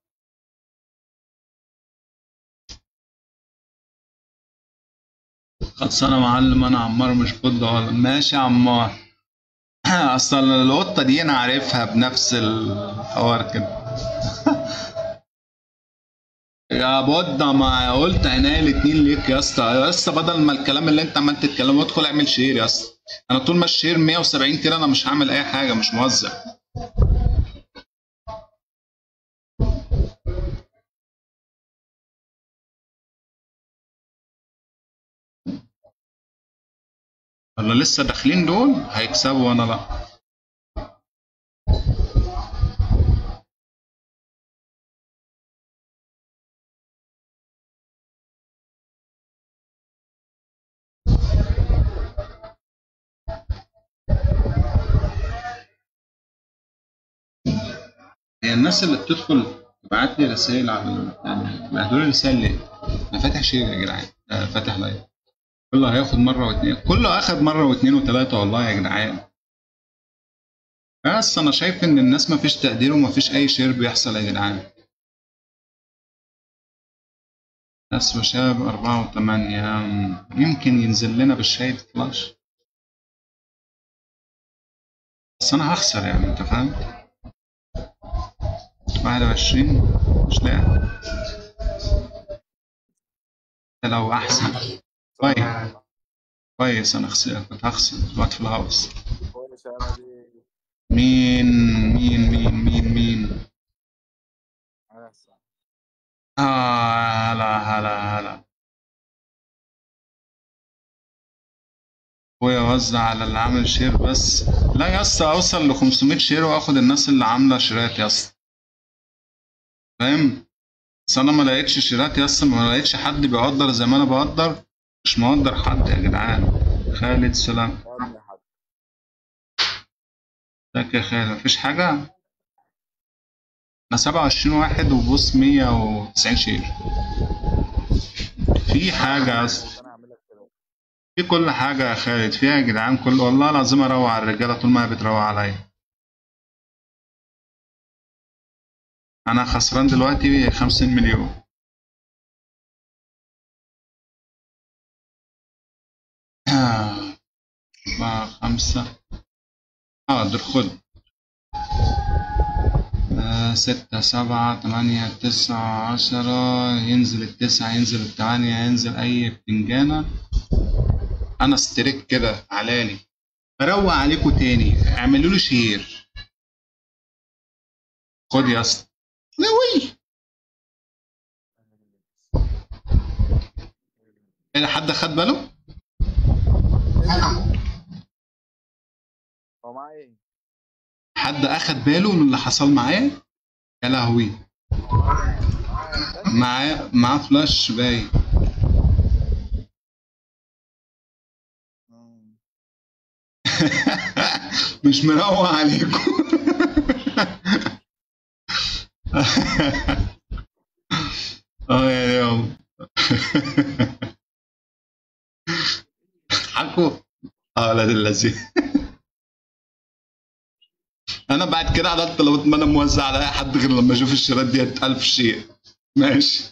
خلصانه يا معلم انا عمار مش فضه ولا ماشي يا عمار اصلا القطه دي انا عارفها بنفس الحوار كده يا بودة ما قلت عينيا الاتنين ليك يا اسطى يا اسطى بدل ما الكلام اللي انت عمال تتكلمه ادخل اعمل شير يا اسطى انا طول ما الشير 170 كده انا مش هعمل اي حاجه مش موزع ولا لسه داخلين دول هيكسبوا وانا لا هي الناس اللي بتدخل تبعت لي رسائل على يعني بعتوا لي رسائل ليه؟ انا فاتح شير يا جدعان آه، فاتح لايف كله هياخد مره واثنين كله اخد مره واثنين وثلاثه والله يا جدعان بس انا شايف ان الناس ما فيش تقدير وما فيش اي شير بيحصل يا جدعان ناس وشاب أربعة وثمانية يمكن ينزل لنا بالشاي فلاش بس انا هخسر يعني انت فاهم واحد وعشرين مش لاقي ده لو احسن طيب. كويس انا خسر كنت هخسر دلوقتي في الهاوس كويس انا دي مين مين مين مين مين احسن آه هلا هلا هلا اخويا وزع على اللي عامل شير بس لا يا اسطى اوصل ل 500 شير واخد الناس اللي عامله شيرات يا اسطى فاهم بس انا ما لقيتش شيرات يا اسطى ما لقيتش حد بيقدر زي ما انا بقدر مش مقدر حد يا جدعان خالد سلام يا ابني حد ازيك يا خالد مفيش حاجه انا 27 واحد وبص 190 شير في حاجه يا اسطى انا هعمل لك كده في كل حاجة يا خالد فيها يا جدعان كل والله العظيم أروع على الرجالة طول ما هي بتروق عليا أنا خسران دلوقتي خمسين مليون آه، أربعة خمسة حاضر خد آه، ستة سبعة تمانية تسعة عشرة ينزل التسعة ينزل التمانية ينزل أي بتنجانة انا استريك كده علاني اروق عليكم تاني اعملوا له شير خد يا اسطى نوي ايه ده حد خد باله هو معاه ايه؟ حد اخد باله من اللي حصل معاه يا لهوي معاه معاه فلاش باين مم. مش مروق عليكم اه يا يوم حكوا اه لا الذي انا بعد كده عدلت لو ما انا موزع على اي حد غير لما اشوف الشيرات ديت الف شيء ماشي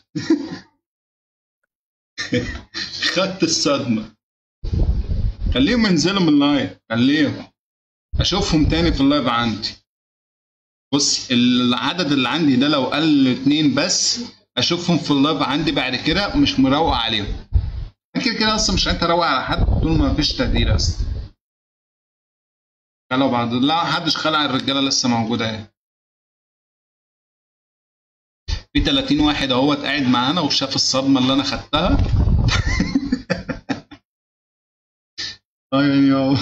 خدت الصدمه خليهم ينزلوا من اللايف خليهم اشوفهم تاني في اللايف عندي بص العدد اللي عندي ده لو قل اتنين بس اشوفهم في اللايف عندي بعد كده مش مروق عليهم كده كده اصلا مش انت روق على حد طول ما مفيش تقدير اصلا خلوا بعض لا محدش خلع الرجاله لسه موجوده اهي في 30 واحد اهوت قاعد معانا وشاف الصدمه اللي انا خدتها اه يعني هو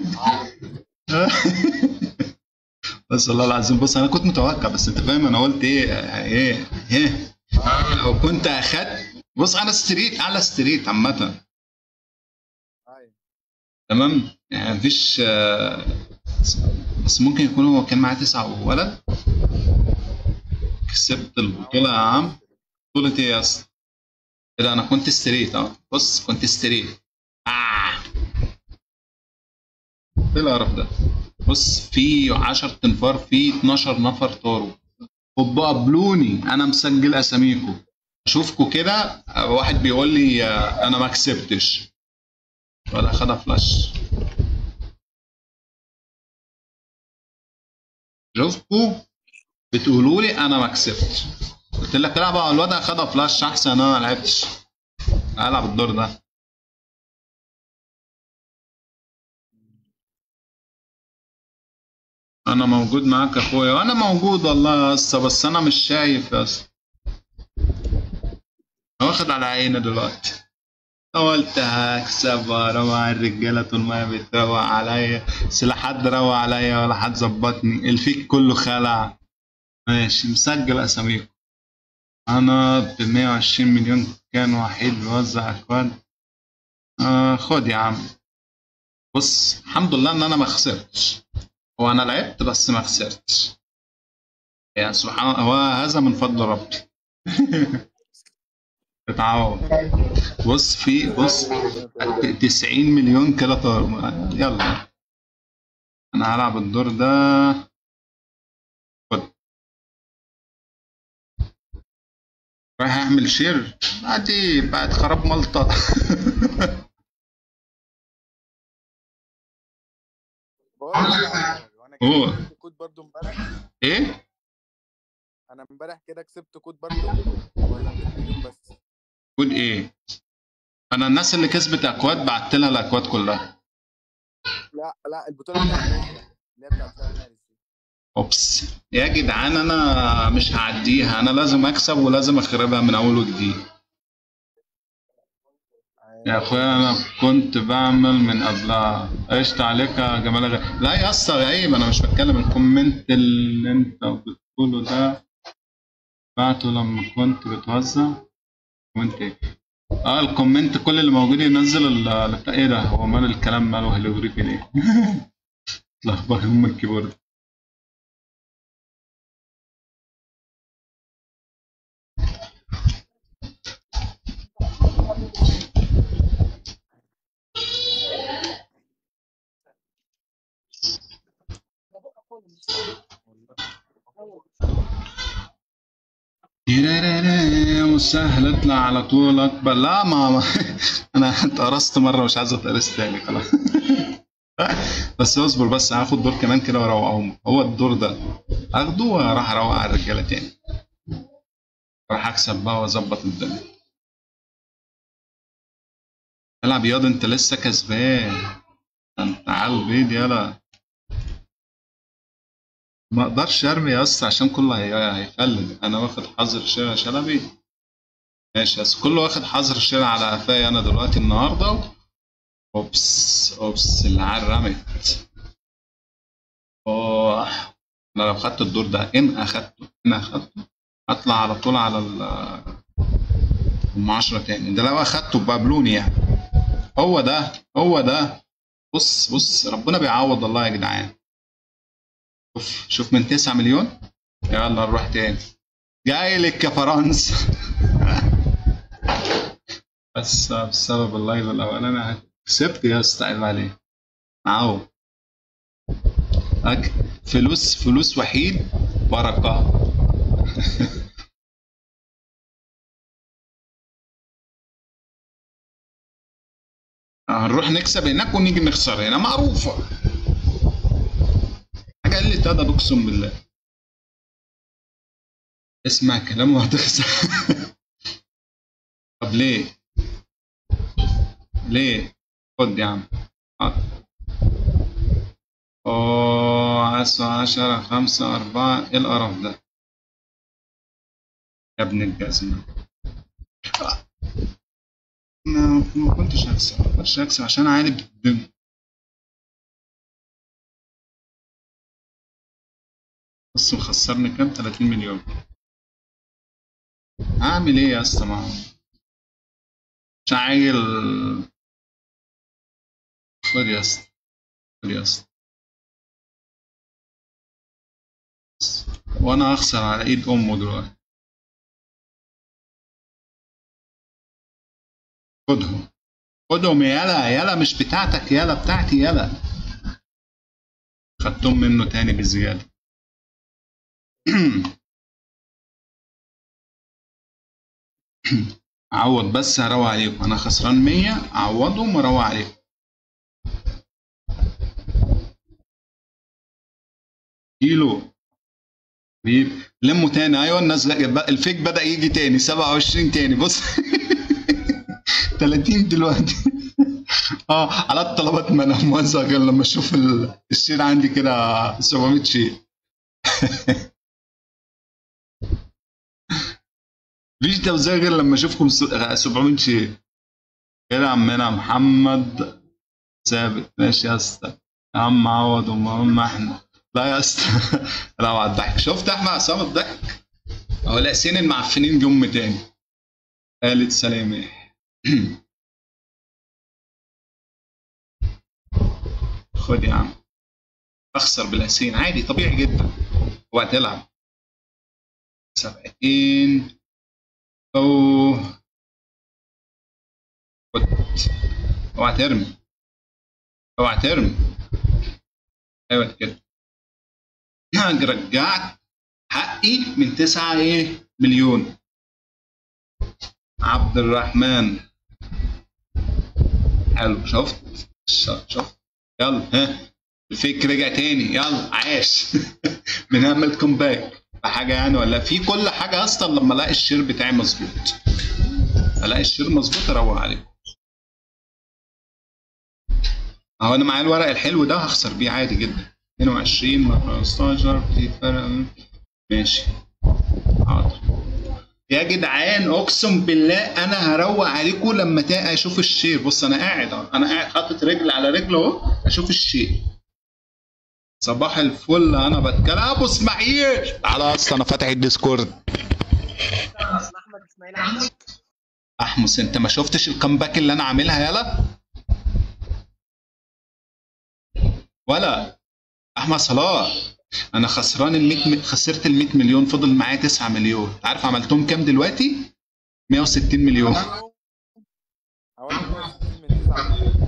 بس والله العظيم بص انا كنت متوقع بس انت فاهم انا قلت ايه ايه ايه لو كنت اخدت بص انا ستريت على ستريت عامه ايوه تمام يعني مفيش آه، بس ممكن يكون هو كان معاه تسعة ولد كسبت البطولة يا عم بطولة ايه يا اسطى؟ كده انا كنت ستريت اه بص كنت ستريت اه ايه القرف ده؟ بص في 10 تنفار في 12 نفر طاروا هوبا قبلوني انا مسجل اساميكم اشوفكم كده واحد بيقول لي آه، انا ما كسبتش ولا خدها فلاش شوفكوا بتقولوا لي انا ما كسبتش قلت لك العب على الواد اخدها فلاش احسن انا ما لعبتش العب الدور ده انا موجود معاك يا اخويا وانا موجود والله يا اسطى بس انا مش شايف يا اسطى أنا واخد على عيني دلوقتي قلت هكسب واروع الرجاله طول ما هي بتروق عليا بس لا حد روق عليا ولا حد ظبطني الفيك كله خلع ماشي مسجل اساميكم انا ب 120 مليون كان وحيد بيوزع اكواد آه خد يا عم بص الحمد لله ان انا ما خسرتش هو انا لعبت بس ما خسرتش يعني سبحان الله هو هذا من فضل ربي اتعاون بص في بص 90 مليون كده طار يلا انا هلعب الدور ده خد رايح اعمل شير عادي بعد خراب ملطة بقول لك على حاجة، وانا انا كده هو. كسبت كود برضو امبارح ايه انا امبارح كده كسبت كود برضو ولا 100 مليون بس كود ايه انا الناس اللي كسبت اكواد بعت لها الاكواد كلها لا لا البطوله بتاعت الأخيرة، اللي هي بتاعت شهر مارس دي اوبس يا جدعان انا مش هعديها انا لازم اكسب ولازم اخربها من اول وجديد يا اخويا انا كنت بعمل من قبلها قشطة عليك يا جمال غ... لا يا اسطى عيب انا مش بتكلم الكومنت اللي انت بتقوله ده بعته لما كنت بتوزع كومنت ايه اه الكومنت كل اللي موجود ينزل ال- ال- بتاع ايه ده هو مال الكلام ماله هيلوغريفي ليه اتلخبط ام الكيبورد يا مسهل اطلع على طول اكبر لا ما, ما انا اتقرصت مره مش عايز اتقرص تاني خلاص بس اصبر بس هاخد دور كمان كده واروقهم هو الدور ده اخده وراح اروق على الرجاله تاني راح اكسب بقى واظبط الدنيا العب ياض انت لسه كسبان ده انت على البيض يلا ما اقدرش ارمي يا اسطى عشان كله هي- هيفلت انا واخد حظر شراء شلبي ماشي بس كله واخد حظر شراء على قفايا انا دلوقتي النهارده اوبس اوبس العيال رمت اوه انا لو خدت الدور ده ان اخدته ان اخدته اطلع على طول على ال ام 10 تاني ده لو اخدته بقابلوني يعني هو ده هو ده بص بص ربنا بيعوض الله يا جدعان شوف شوف من 9 مليون يلا نروح تاني جاي لك يا فرنسا بس بسبب اللايف الاولاني كسبت يا اسطى عيب عليك معاهم أك- فلوس فلوس وحيد بركه هنروح نكسب هناك ونيجي نخسر هنا معروفه حاجه قلة ادب اقسم بالله اسمع كلام وهتخسر طب ليه ليه خد يا عم حاضر. اوه عشرة عشرة خمسة أربعة ايه القرف ده يا ابن الجزمة ما ما كنتش هكسب ما كنتش هكسب عشان عالي بالدم بص مخسرني كام 30 مليون هعمل ايه يا اسطى ما مش عايل خد يا اسطى خد يا اسطى وانا اخسر على ايد امه دلوقتي خدهم خدهم يالا يالا مش بتاعتك يالا بتاعتي يالا خدتهم منه تاني بزيادة عوض بس هروق عليكم انا خسران 100 اعوضهم واروق عليكم كيلو بيب لموا تاني ايوه الناس لا- الفيك بدا يجي تاني 27 تاني بص 30 دلوقتي اه على الطلبات ما انا موزع غير لما اشوف ال- الشير عندي كده 700 شير مفيش توزيع غير لما اشوفكم س- 700 شير كده عمنا محمد ثابت ماشي يا اسطى يا عم عوض ومهم احنا لا يا اسطى لا على الضحك شفت احمد عصام الضحك اهو الاسين المعفنين جم تاني قالت سلامة خد يا عم اخسر بالاسين عادي طبيعي جدا اوعى تلعب سبعتين او خد اوعى ترمي اوعى ترمي ايوه كده رجعت حقي من تسعة ايه مليون عبد الرحمن حلو شفت ش- شفت يلا ها الفيك رجع تاني يلا عاش بنعمل كومباك حاجه يعني ولا في كل حاجه اصلا لما الاقي الشير بتاعي مظبوط الاقي الشير مظبوط اروح عليه اهو انا معايا الورق الحلو ده هخسر بيه عادي جدا 22 مع 15 في فرق ماشي حاضر يا جدعان اقسم بالله انا هروق عليكم لما تا- اشوف الشير بص انا قاعد اهو انا قاعد حاطط رجل على رجل اهو اشوف الشير صباح الفل انا بتكلم ابو اسماعيل تعالى اصلا انا فاتح الديسكورد اسم احمد اسماعيل عندك احمس انت ما شفتش الكامباك اللي انا عاملها يالا ولا احمد صلاح انا خسران ال 100 م- خسرت ال 100 مليون فضل معايا 9 مليون عارف عملتهم كام دلوقتي 160 مليون حوالي 160 من 9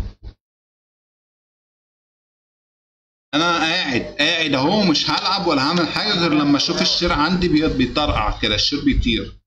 انا قاعد قاعد اهو مش هلعب ولا هعمل حاجه غير لما اشوف الشير عندي بي- بيطرقع كده الشير بيطير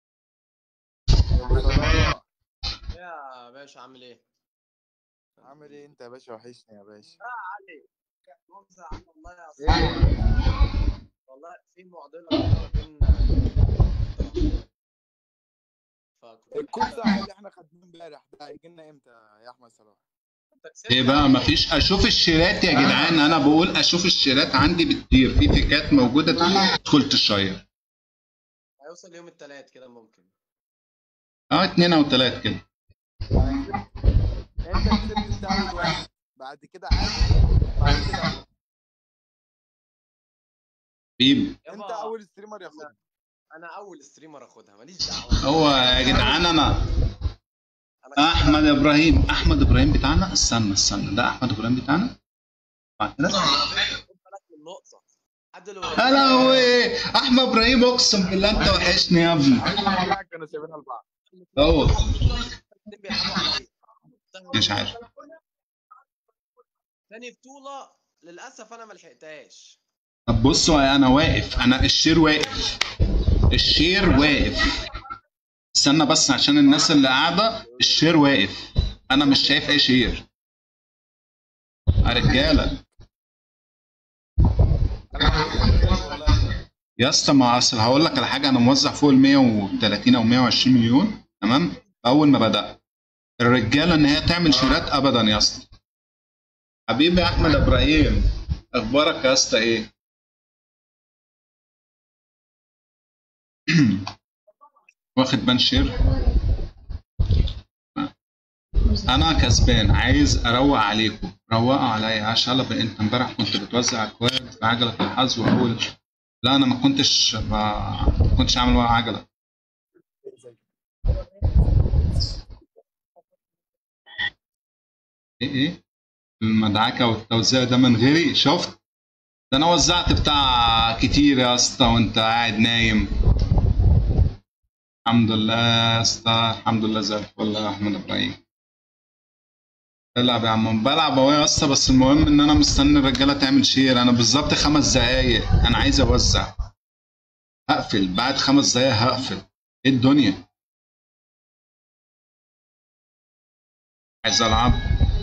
يا باشا عامل ايه؟ عامل ايه انت يا باشا وحشني يا باشا علي مؤاخذة يا عم والله يا ايه أصلاً. والله في معضلة كده ما بين فكنت الكورس اللي احنا خدناه امبارح ده هيجي لنا امتى يا احمد صلاح كنت كسبت ايه بقى مفيش اشوف الشيرات يا جدعان انا بقول اشوف الشيرات عندي بتطير في فيكات موجوده تدخل تشير هيوصل يوم التلات كده ممكن اه اتنين او تلات كده انت كسبت انت اول واحد بعد كده عادي بعد كده بيب انت يابا اول ستريمر ياخدها انا اول ستريمر اخدها ماليش دعوة هو يا جدعان انا انا احمد ابراهيم احمد ابراهيم بتاعنا استنى استنى ده احمد ابراهيم بتاعنا بعد كده خد بالك من نقطة حد لو يا لهوي احمد ابراهيم اقسم بالله انت وحشني يا ابني كانوا سايبينها لبعض هو بيلعبوا عليا مش عارف تاني بطولة للأسف أنا ما لحقتهاش طب بصوا انا واقف انا الشير واقف الشير واقف استنى بس عشان الناس اللي قاعده الشير واقف انا مش شايف اي شير يا رجاله يا اسطى ما اصل هقول لك على حاجه انا موزع فوق ال 130 او 120 مليون تمام اول ما بدات الرجاله ان هي تعمل شيرات ابدا يا اسطى حبيبي احمد ابراهيم اخبارك يا اسطى ايه واخد بان شير انا كسبان عايز اروق عليكم روقوا عليا يا شلب انت امبارح كنت بتوزع اكواد في عجله الحظ واول لا انا ما كنتش ما ما كنتش عامل ولا عجله ايه ايه المدعكه والتوزيع ده من غيري شفت ده انا وزعت بتاع كتير يا اسطى وانت قاعد نايم الحمد لله يا اسطى الحمد لله زي الفل يا احمد ابراهيم العب يا عم بلعب اهو يا اسطى بس المهم ان انا مستني الرجاله تعمل شير انا بالظبط خمس دقايق انا عايز اوزع هقفل بعد خمس دقايق هقفل ايه الدنيا عايز العب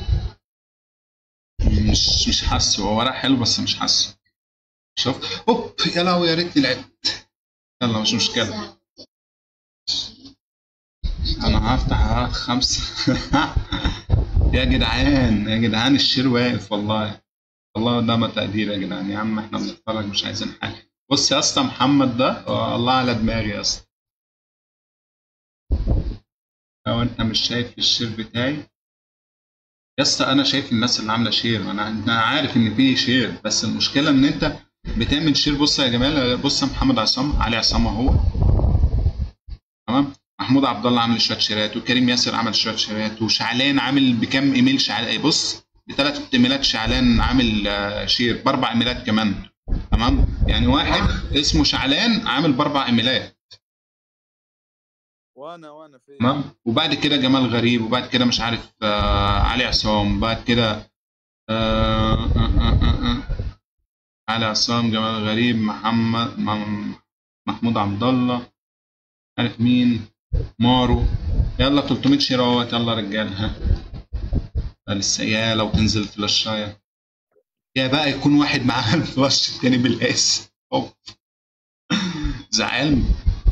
مش مش حاسه هو ورق حلو بس مش حاسه شوف اوب يا لهوي يا ريتني لعبت يلا مش مشكله انا هفتح خمسة يا جدعان يا جدعان الشير واقف والله والله قدام تقدير يا جدعان يا عم احنا بنتفرج مش عايزين حاجه بص يا اسطى محمد ده آه، الله على دماغي يا اسطى لو انت مش شايف الشير بتاعي يا اسطى انا شايف الناس اللي عامله شير انا انا عارف ان في شير بس المشكله ان انت بتعمل شير بص يا جمال بص يا محمد عصام علي عصام اهو تمام محمود عبد الله عامل شويه شيرات وكريم ياسر عمل شويه شيرات وشعلان عامل بكام ايميل شعلان بص بثلاث ايميلات شعلان عامل آه، شير باربع ايميلات كمان تمام يعني واحد اسمه شعلان عامل باربع ايميلات وانا وانا في تمام وبعد كده جمال غريب وبعد كده مش عارف آه علي عصام بعد كده آه آه آه آه آه علي عصام جمال غريب محمد مم- محمود عبد الله عارف مين مارو يلا 300 شير اهوت يلا يا رجاله ها ده لسه يا لو تنزل فلاشايه يا بقى يكون واحد معاه الفلاش التاني بالاس أوف. زعلني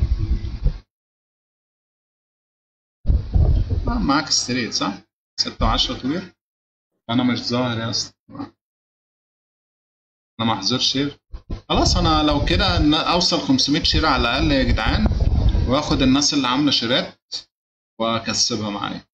آه، معاك ستريت صح؟ 6 و10 طويل انا مش ظاهر يا اسطى انا محظور شير خلاص انا لو كده ن- اوصل 500 شير على الاقل يا جدعان واخد الناس اللي عامله شيرات واكسبها معايا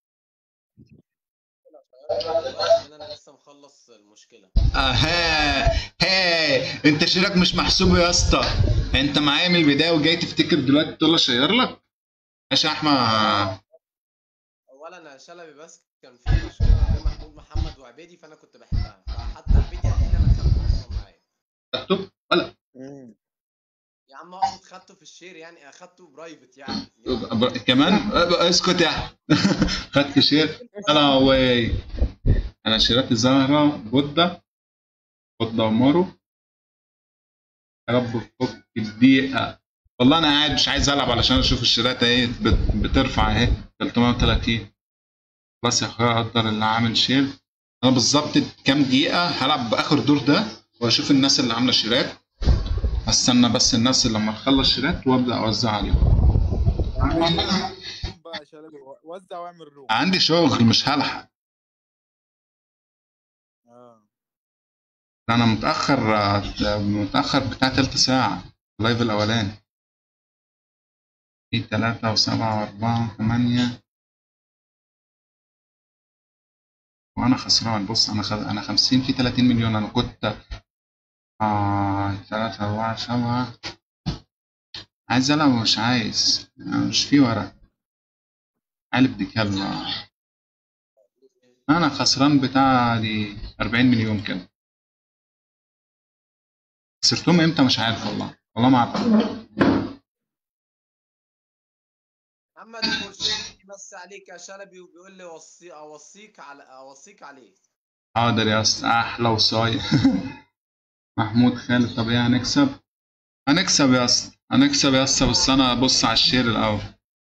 ان انا لسه مخلص المشكله آه، ها ها انت شيرك مش محسوب يا اسطى انت معايا من البدايه وجاي تفتكر دلوقتي تقول لي اشير لك ماشي يا احمد اولا يا شلبي بس كان في مشكله ما بين محمود محمد وعبيدي فانا كنت بحلها فحتى عبيدي قال لي انا خدته أصلاً معايا اكتب ولا مم. يا عم اقصد خدته في الشير يعني اخدته برايفت يعني ب- كمان أه، اسكت يا احمد خدت شير انا واي انا شيرات الزهرة بودة بودة ومارو يا رب فك الدقيقة والله انا قاعد مش عايز العب علشان اشوف الشيرات اهي بت- بترفع اهي 330 بس يا اخويا اقدر اللي عامل شير انا بالظبط كام دقيقة هلعب باخر دور ده واشوف الناس اللي عاملة شيرات استنى بس الناس اللي لما تخلص شيرات وابدا اوزع عليهم بقى يا شلبي وزع واعمل روم عندي شغل مش هلحق اه انا متاخر متاخر بتاع تلت ساعه اللايف الاولاني في تلاتة وسبعة وأربعة وثمانية وأنا خسران بص أنا خ... أنا خمسين في تلاتين مليون أنا كنت آه تلاتة أربعة سبعة عايز ألعب ومش عايز مش في ورق قالب دي كلمة أنا خسران بتاع دي أربعين مليون كده خسرتهم إمتى مش عارف والله والله ما أعرف محمد مرشد بس عليك يا شلبي وبيقول لي وصي اوصيك على اوصيك عليه حاضر يا اسطى احلى وصاي محمود خالد طب ايه هنكسب هنكسب يا اسطى هنكسب يا اسطى بس انا ابص على الشير الاول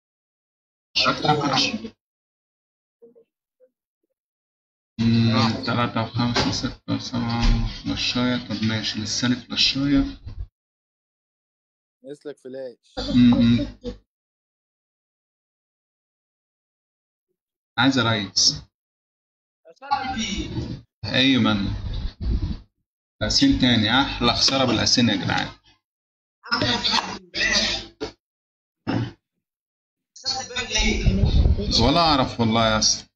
مم، تلاتة وخمسة ستة وسبعة فلاشاية طب ماشي لسه لي فلاشاية يسلك فلاش مم. عايز اريس يا شلبي ايمن اسين تاني احلى خسارة بالاسين يا جدعان خدت بالك ليه؟ ولا اعرف والله يا اسطى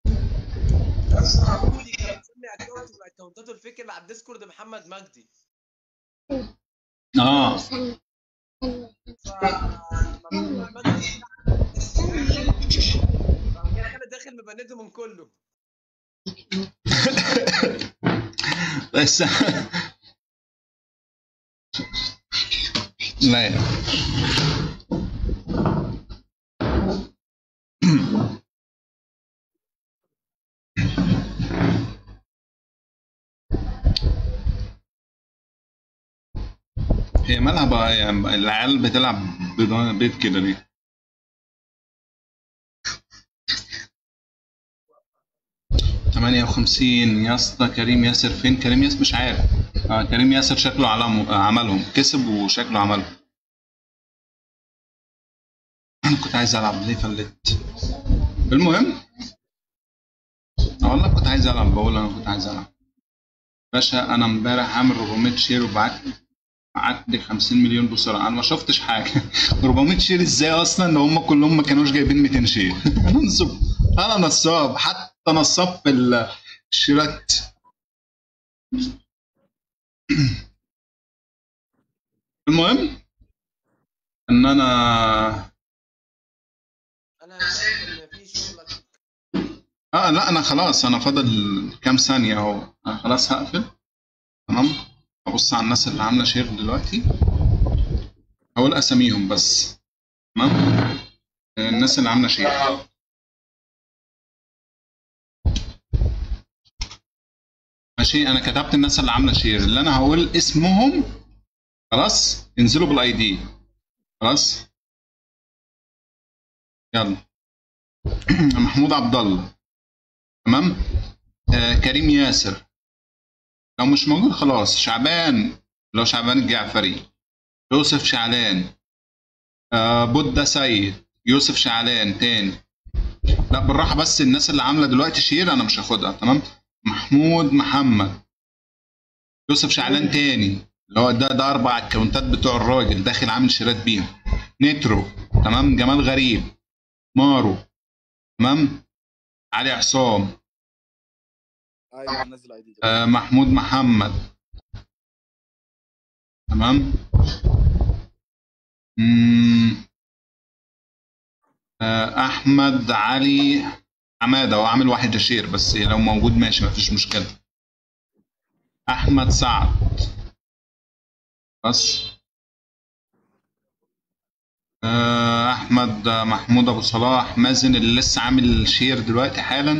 عبودي كان مسمي اكونت من اكونتاته الفكر اللي على الديسكورد محمد مجدي اه فمحمد مجدي كان داخل مبنده من كله بس لا يا هي مالها بقى يعني العيال بتلعب بيض- بيض كده ليه؟ تمانية وخمسين يا اسطى كريم ياسر فين كريم ياسر مش عارف آه كريم ياسر شكله علم عملهم كسب وشكله عملهم انا كنت عايز العب ليه فلت المهم آه والله كنت عايز العب بقول انا كنت عايز العب باشا انا امبارح عامل 400 شير وبعت بعت لي 50 مليون بسرعه انا ما شفتش حاجه 400 شير ازاي اصلا ده هم كلهم ما كانوش جايبين 200 شير انا نصب انا نصاب حتى نصاب في ال- الشيرات المهم ان انا انا شايف ان في شغلك اه لا انا خلاص انا فاضل كام ثانيه اهو انا خلاص هقفل تمام ابص على الناس اللي عامله شير دلوقتي هقول اساميهم بس تمام آه، الناس اللي عامله شير ماشي انا كتبت الناس اللي عامله شير اللي انا هقول اسمهم خلاص انزلوا بالاي دي خلاص يلا محمود عبد الله تمام آه كريم ياسر لو مش موجود خلاص شعبان لو شعبان الجعفري يوسف شعلان آه بودة سيد يوسف شعلان تاني لا بالراحة بس الناس اللي عاملة دلوقتي شير أنا مش هاخدها تمام محمود محمد يوسف شعلان تاني اللي هو ده ده أربع أكونتات بتوع الراجل داخل عامل شيرات بيهم نترو تمام جمال غريب مارو تمام علي عصام ايوه نزل اي دي آه محمود محمد تمام مم. آه احمد علي حماده هو عامل واحد جشير بس لو موجود ماشي مفيش مشكله احمد سعد بس آه احمد محمود ابو صلاح مازن اللي لسه عامل شير دلوقتي حالا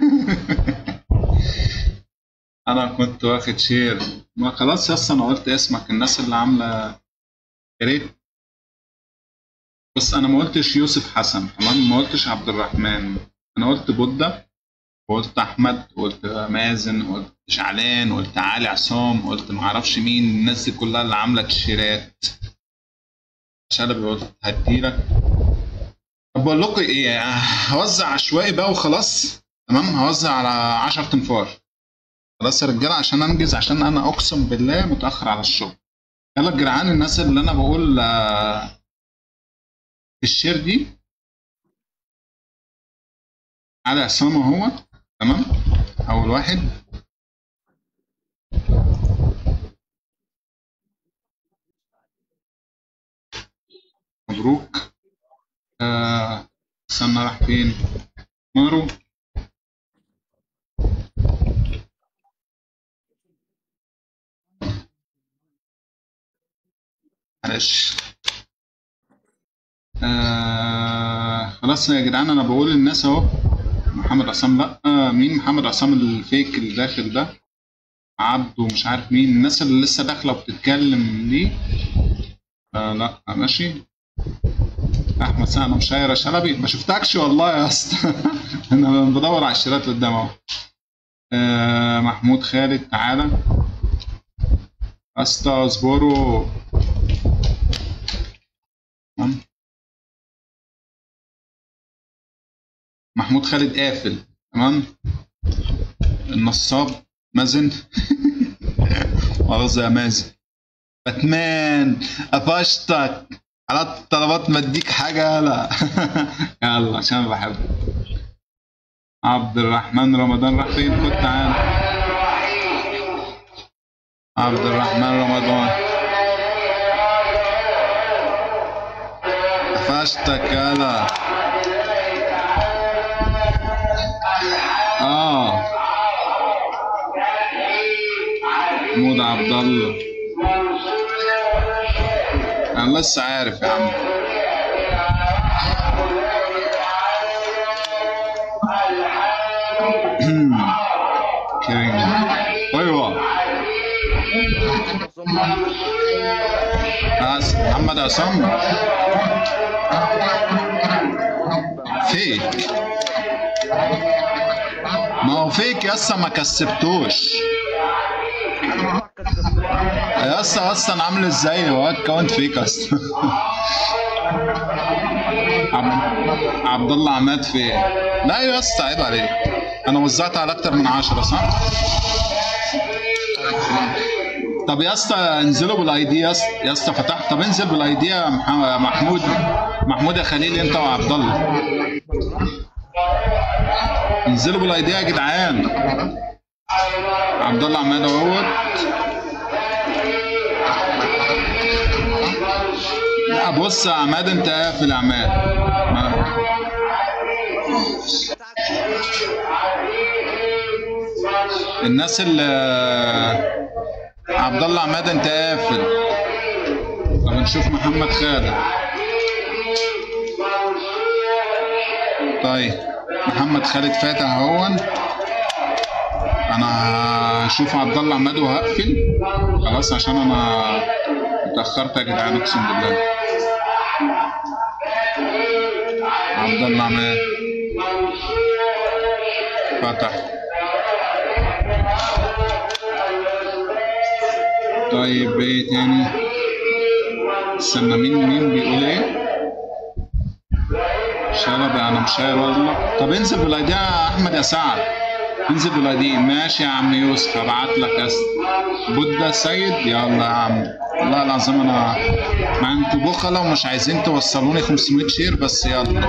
انا كنت واخد شير ما خلاص يس انا قلت اسمك الناس اللي عامله يا ريت بص انا ما قلتش يوسف حسن تمام ما قلتش عبد الرحمن انا قلت بودة وقلت احمد وقلت مازن وقلت شعلان وقلت علي عصام وقلت ما اعرفش مين الناس دي كلها اللي عامله تيشيرات شلبي قلت هديلك طب بقول لكم ايه هوزع عشوائي بقى وخلاص تمام هوزع على 10 تنفار خلاص يا رجاله عشان انجز عشان انا اقسم بالله متاخر على الشغل يلا يا جدعان الناس اللي انا بقول آه، الشير دي علي عصام اهو تمام اول واحد مبروك آه استنى راح فين مارو معلش آه خلاص يا جدعان انا بقول للناس اهو محمد عصام لا آه مين محمد عصام الفيك اللي داخل ده عبده مش عارف مين الناس اللي لسه داخله وبتتكلم دي آه لا ماشي احمد سامي مشايره شلبي ما شفتكش والله يا اسطى انا بدور على الشيرات قدام اهو آه محمود خالد تعالى اسطى اصبروا تمام. محمود خالد قافل تمام النصاب مازن مؤاخذة يا مازن باتمان قفشتك على الطلبات ما اديك حاجة لا يلا عشان أنا بحبك عبد الرحمن رمضان راح فين خد تعالى عبد الرحمن رمضان قفشتك يلا اه محمود عبد الله انا لسه عارف يا عم كريم ايوه عس- محمد عصام فيك ما هو فيك يسا ما كسبتوش يسا اصلا عامل ازاي هو اكونت فيك اصلا عبد عبد الله عماد فين لا يا اسطى عيب عليك انا وزعت على اكتر من عشرة صح طب يا اسطى انزلوا بالاي دي يا اسطى يا اسطى فتحت طب انزل بالاي دي يا مح- يا محمود محمود يا خليل انت وعبد الله انزلوا بالاي دي يا جدعان عبد الله عماد اهوت لا بص يا عماد انت قافل يا عماد ما- الناس اللي عبد الله عماد انت قافل طب نشوف محمد خالد طيب محمد خالد فاتح اهون انا هشوف عبد الله عماد وهقفل خلاص عشان انا اتاخرت يا جدعان اقسم بالله عبد الله عماد فتح طيب ايه تاني استنى مين مين بيقول ايه شلبي انا مش شايف والله طب انزل بالاي دي يا احمد يا سعد انزل بالاي دي ماشي يا عم يوسف هبعت لك يا اسطى بودة سيد يلا يا عم والله العظيم انا مع انتوا بخلة ومش عايزين توصلوني 500 شير بس يلا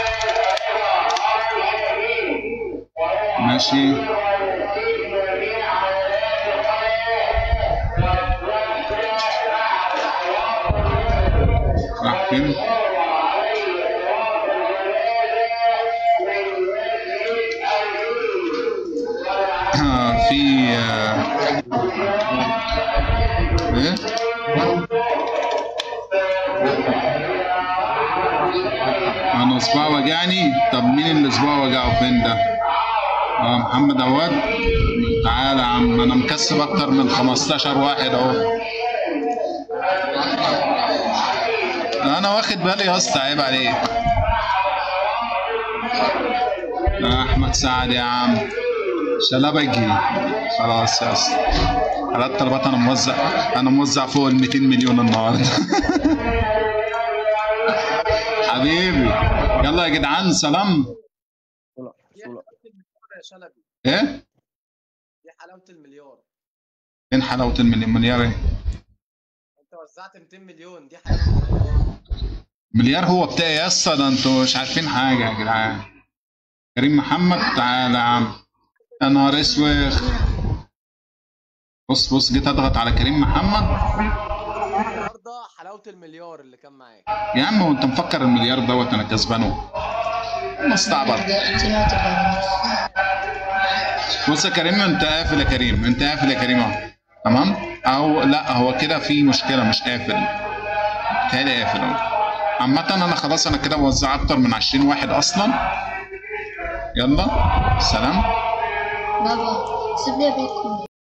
ماشي راح فين آه، في آه، ايه انا صباع وجعني طب مين اللي صباعه وجعه فين ده اه محمد عواد تعالى يا عم انا مكسب اكتر من 15 واحد اهو انا واخد بالي يا اسطى عيب عليك يا احمد سعد يا عم شلبجي خلاص يا اسطى على الطلبات انا موزع انا موزع فوق ال 200 مليون النهارده حبيبي يلا يا جدعان سلام دي حلاوة المليار يا شلبي ايه دي حلاوة المليار فين حلاوه المليون مليار ايه انت وزعت 200 مليون دي حلاوة المليار مليار هو بتاعي يا اسطى ده انتوا مش عارفين حاجه يا جدعان كريم محمد تعالى يا عم يا نهار اسوخ بص بص جيت اضغط على كريم محمد النهارده حلاوة المليار اللي كان معاك يا عم وانت مفكر المليار دوت انا كسبانه مستعبط بص يا كريم انت قافل يا كريم انت قافل يا كريم اهو تمام او لا هو كده في مشكله مش قافل تاني قافل اهو عامة انا خلاص انا كده موزع اكتر من 20 واحد اصلا يلا سلام بابا سيب لي بيتكم